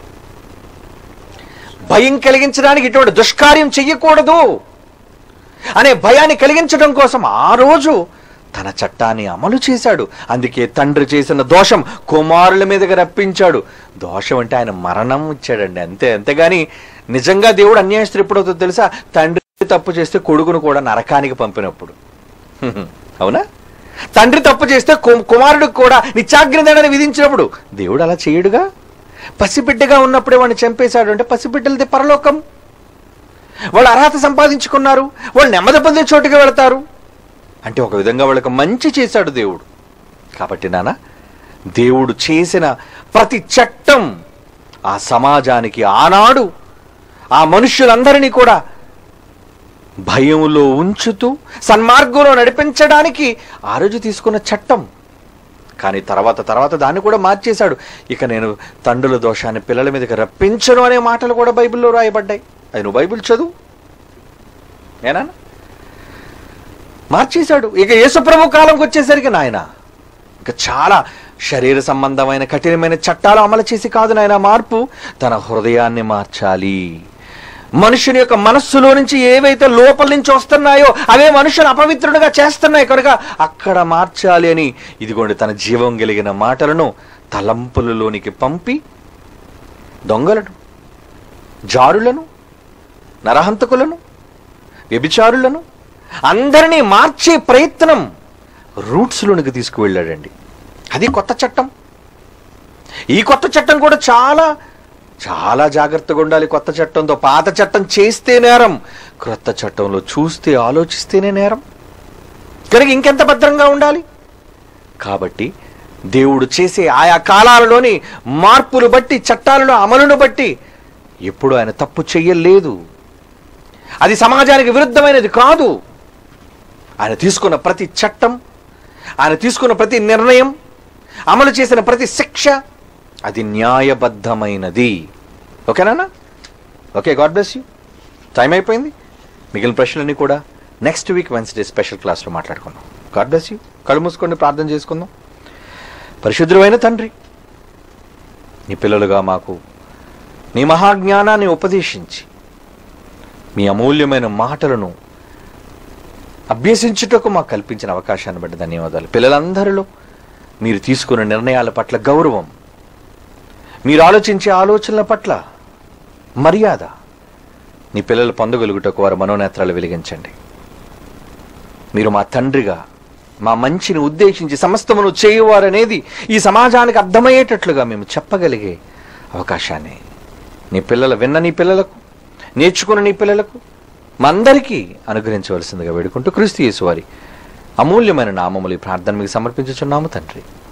భయం కలిగించడానికి ఇటువంటి దుష్కార్యం చెయ్యకూడదు అనే భయాన్ని కలిగించడం కోసం ఆ రోజు తన చట్టాన్ని అమలు చేశాడు అందుకే తండ్రి చేసిన దోషం కుమారుల మీదకి రప్పించాడు దోషం అంటే ఆయన మరణం ఇచ్చాడండి అంతే అంతేగాని నిజంగా దేవుడు అన్యాయస్తుడు ఎప్పుడవుతుందో తెలుసా తండ్రి తప్పు చేస్తే కొడుకును కూడా నరకానికి పంపినప్పుడు హ్మ్. అవునా తండ్రి తప్పు చేస్తే కు- కుమారుడికి కూడా నిత్యాగ్నిదండని విధించినప్పుడు దేవుడు అలా చేయడుగా పసిబిడ్డగా ఉన్నప్పుడే వాడిని చంపేశాడు అంటే పసిబిడ్డలది పరలోకం వాళ్ళు అర్హత సంపాదించుకున్నారు వాళ్ళు నెమ్మది పొందే చోటుకి వెళతారు అంటే ఒక విధంగా వాళ్ళకి మంచి చేశాడు దేవుడు కాబట్టి నాన్న దేవుడు చేసిన ప్రతి చట్టం ఆ సమాజానికి ఆనాడు ఆ మనుష్యులందరినీ కూడా భయంలో ఉంచుతూ సన్మార్గంలో నడిపించడానికి ఆ రోజు తీసుకున్న చట్టం కానీ తర్వాత తర్వాత దాన్ని కూడా మార్చేశాడు ఇక నేను తండ్రుల దోషాన్ని పిల్లల మీదకి రప్పించను అనే మాటలు కూడా బైబిల్లో రాయబడ్డాయి అది నువ్వు బైబిల్ చదువు నేనా మార్చేశాడు ఇక యేసుప్రభు కాలంకి వచ్చేసరికి నాయన ఇక చాలా శరీర సంబంధమైన కఠినమైన చట్టాలు అమలు చేసి కాదు నాయన మార్పు తన హృదయాన్ని మార్చాలి మనుషుని యొక్క మనస్సులో నుంచి ఏవైతే లోపల నుంచి వస్తున్నాయో అవే మనుషుని అపవిత్రుడిగా చేస్తున్నాయి కనుక అక్కడ మార్చాలి అని ఇదిగోండి తన జీవం కలిగిన మాటలను తలంపులలోనికి పంపి దొంగలను జారులను నరహంతకులను వ్యభిచారులను అందరినీ మార్చే ప్రయత్నం రూట్స్లోనికి తీసుకువెళ్ళాడండి అది కొత్త చట్టం ఈ కొత్త చట్టం కూడా చాలా చాలా జాగ్రత్తగా ఉండాలి కొత్త చట్టంతో పాత చట్టం చేస్తే నేరం క్రొత్త చట్టంలో చూస్తే ఆలోచిస్తేనే నేరం కనుక ఇంకెంత భద్రంగా ఉండాలి కాబట్టి దేవుడు చేసే ఆయా కాలాలలోని మార్పులు బట్టి చట్టాలను అమలును బట్టి ఎప్పుడు ఆయన తప్పు చెయ్యలేదు అది సమాజానికి విరుద్ధమైనది కాదు ఆయన తీసుకున్న ప్రతి చట్టం ఆయన తీసుకున్న ప్రతి నిర్ణయం అమలు చేసిన ప్రతి శిక్ష అది న్యాయబద్ధమైనది ఓకేనా okay God bless you time అయిపోయింది మిగిలిన ప్రశ్నలన్నీ కూడా నెక్స్ట్ వీక్ వెన్స్డే స్పెషల్ క్లాస్లో మాట్లాడుకుందాం గాడ్ బ్లెస్ యూ కళ్ళు మూసుకొని ప్రార్థన చేసుకుందాం పరిశుద్ధుడైన తండ్రి నీ పిల్లలుగా మాకు నీ మహాజ్ఞానాన్ని ఉపదేశించి మీ అమూల్యమైన మాటలను అభ్యసించుటకు మాకు కల్పించిన అవకాశాన్ని బట్టి ధన్యవాదాలు పిల్లలందరిలో మీరు తీసుకున్న నిర్ణయాల పట్ల గౌరవం మీరు ఆలోచించే ఆలోచనల పట్ల మర్యాద నీ పిల్లలు పొందగలుగుటకు వారి మనోనేత్రాలు వెలిగించండి మీరు మా తండ్రిగా మా మంచిని ఉద్దేశించి సమస్తమును చేయువారనేది ఈ సమాజానికి అర్థమయ్యేటట్లుగా మేము చెప్పగలిగే అవకాశాన్ని నీ పిల్లల విన్న నీ పిల్లలకు నేర్చుకున్న నీ పిల్లలకు మా అందరికీ అనుగ్రహించవలసిందిగా వేడుకుంటూ క్రీస్తు యేసు వారి అమూల్యమైన నామములు ఈ ప్రార్థన మీకు సమర్పించుచున్నాము తండ్రి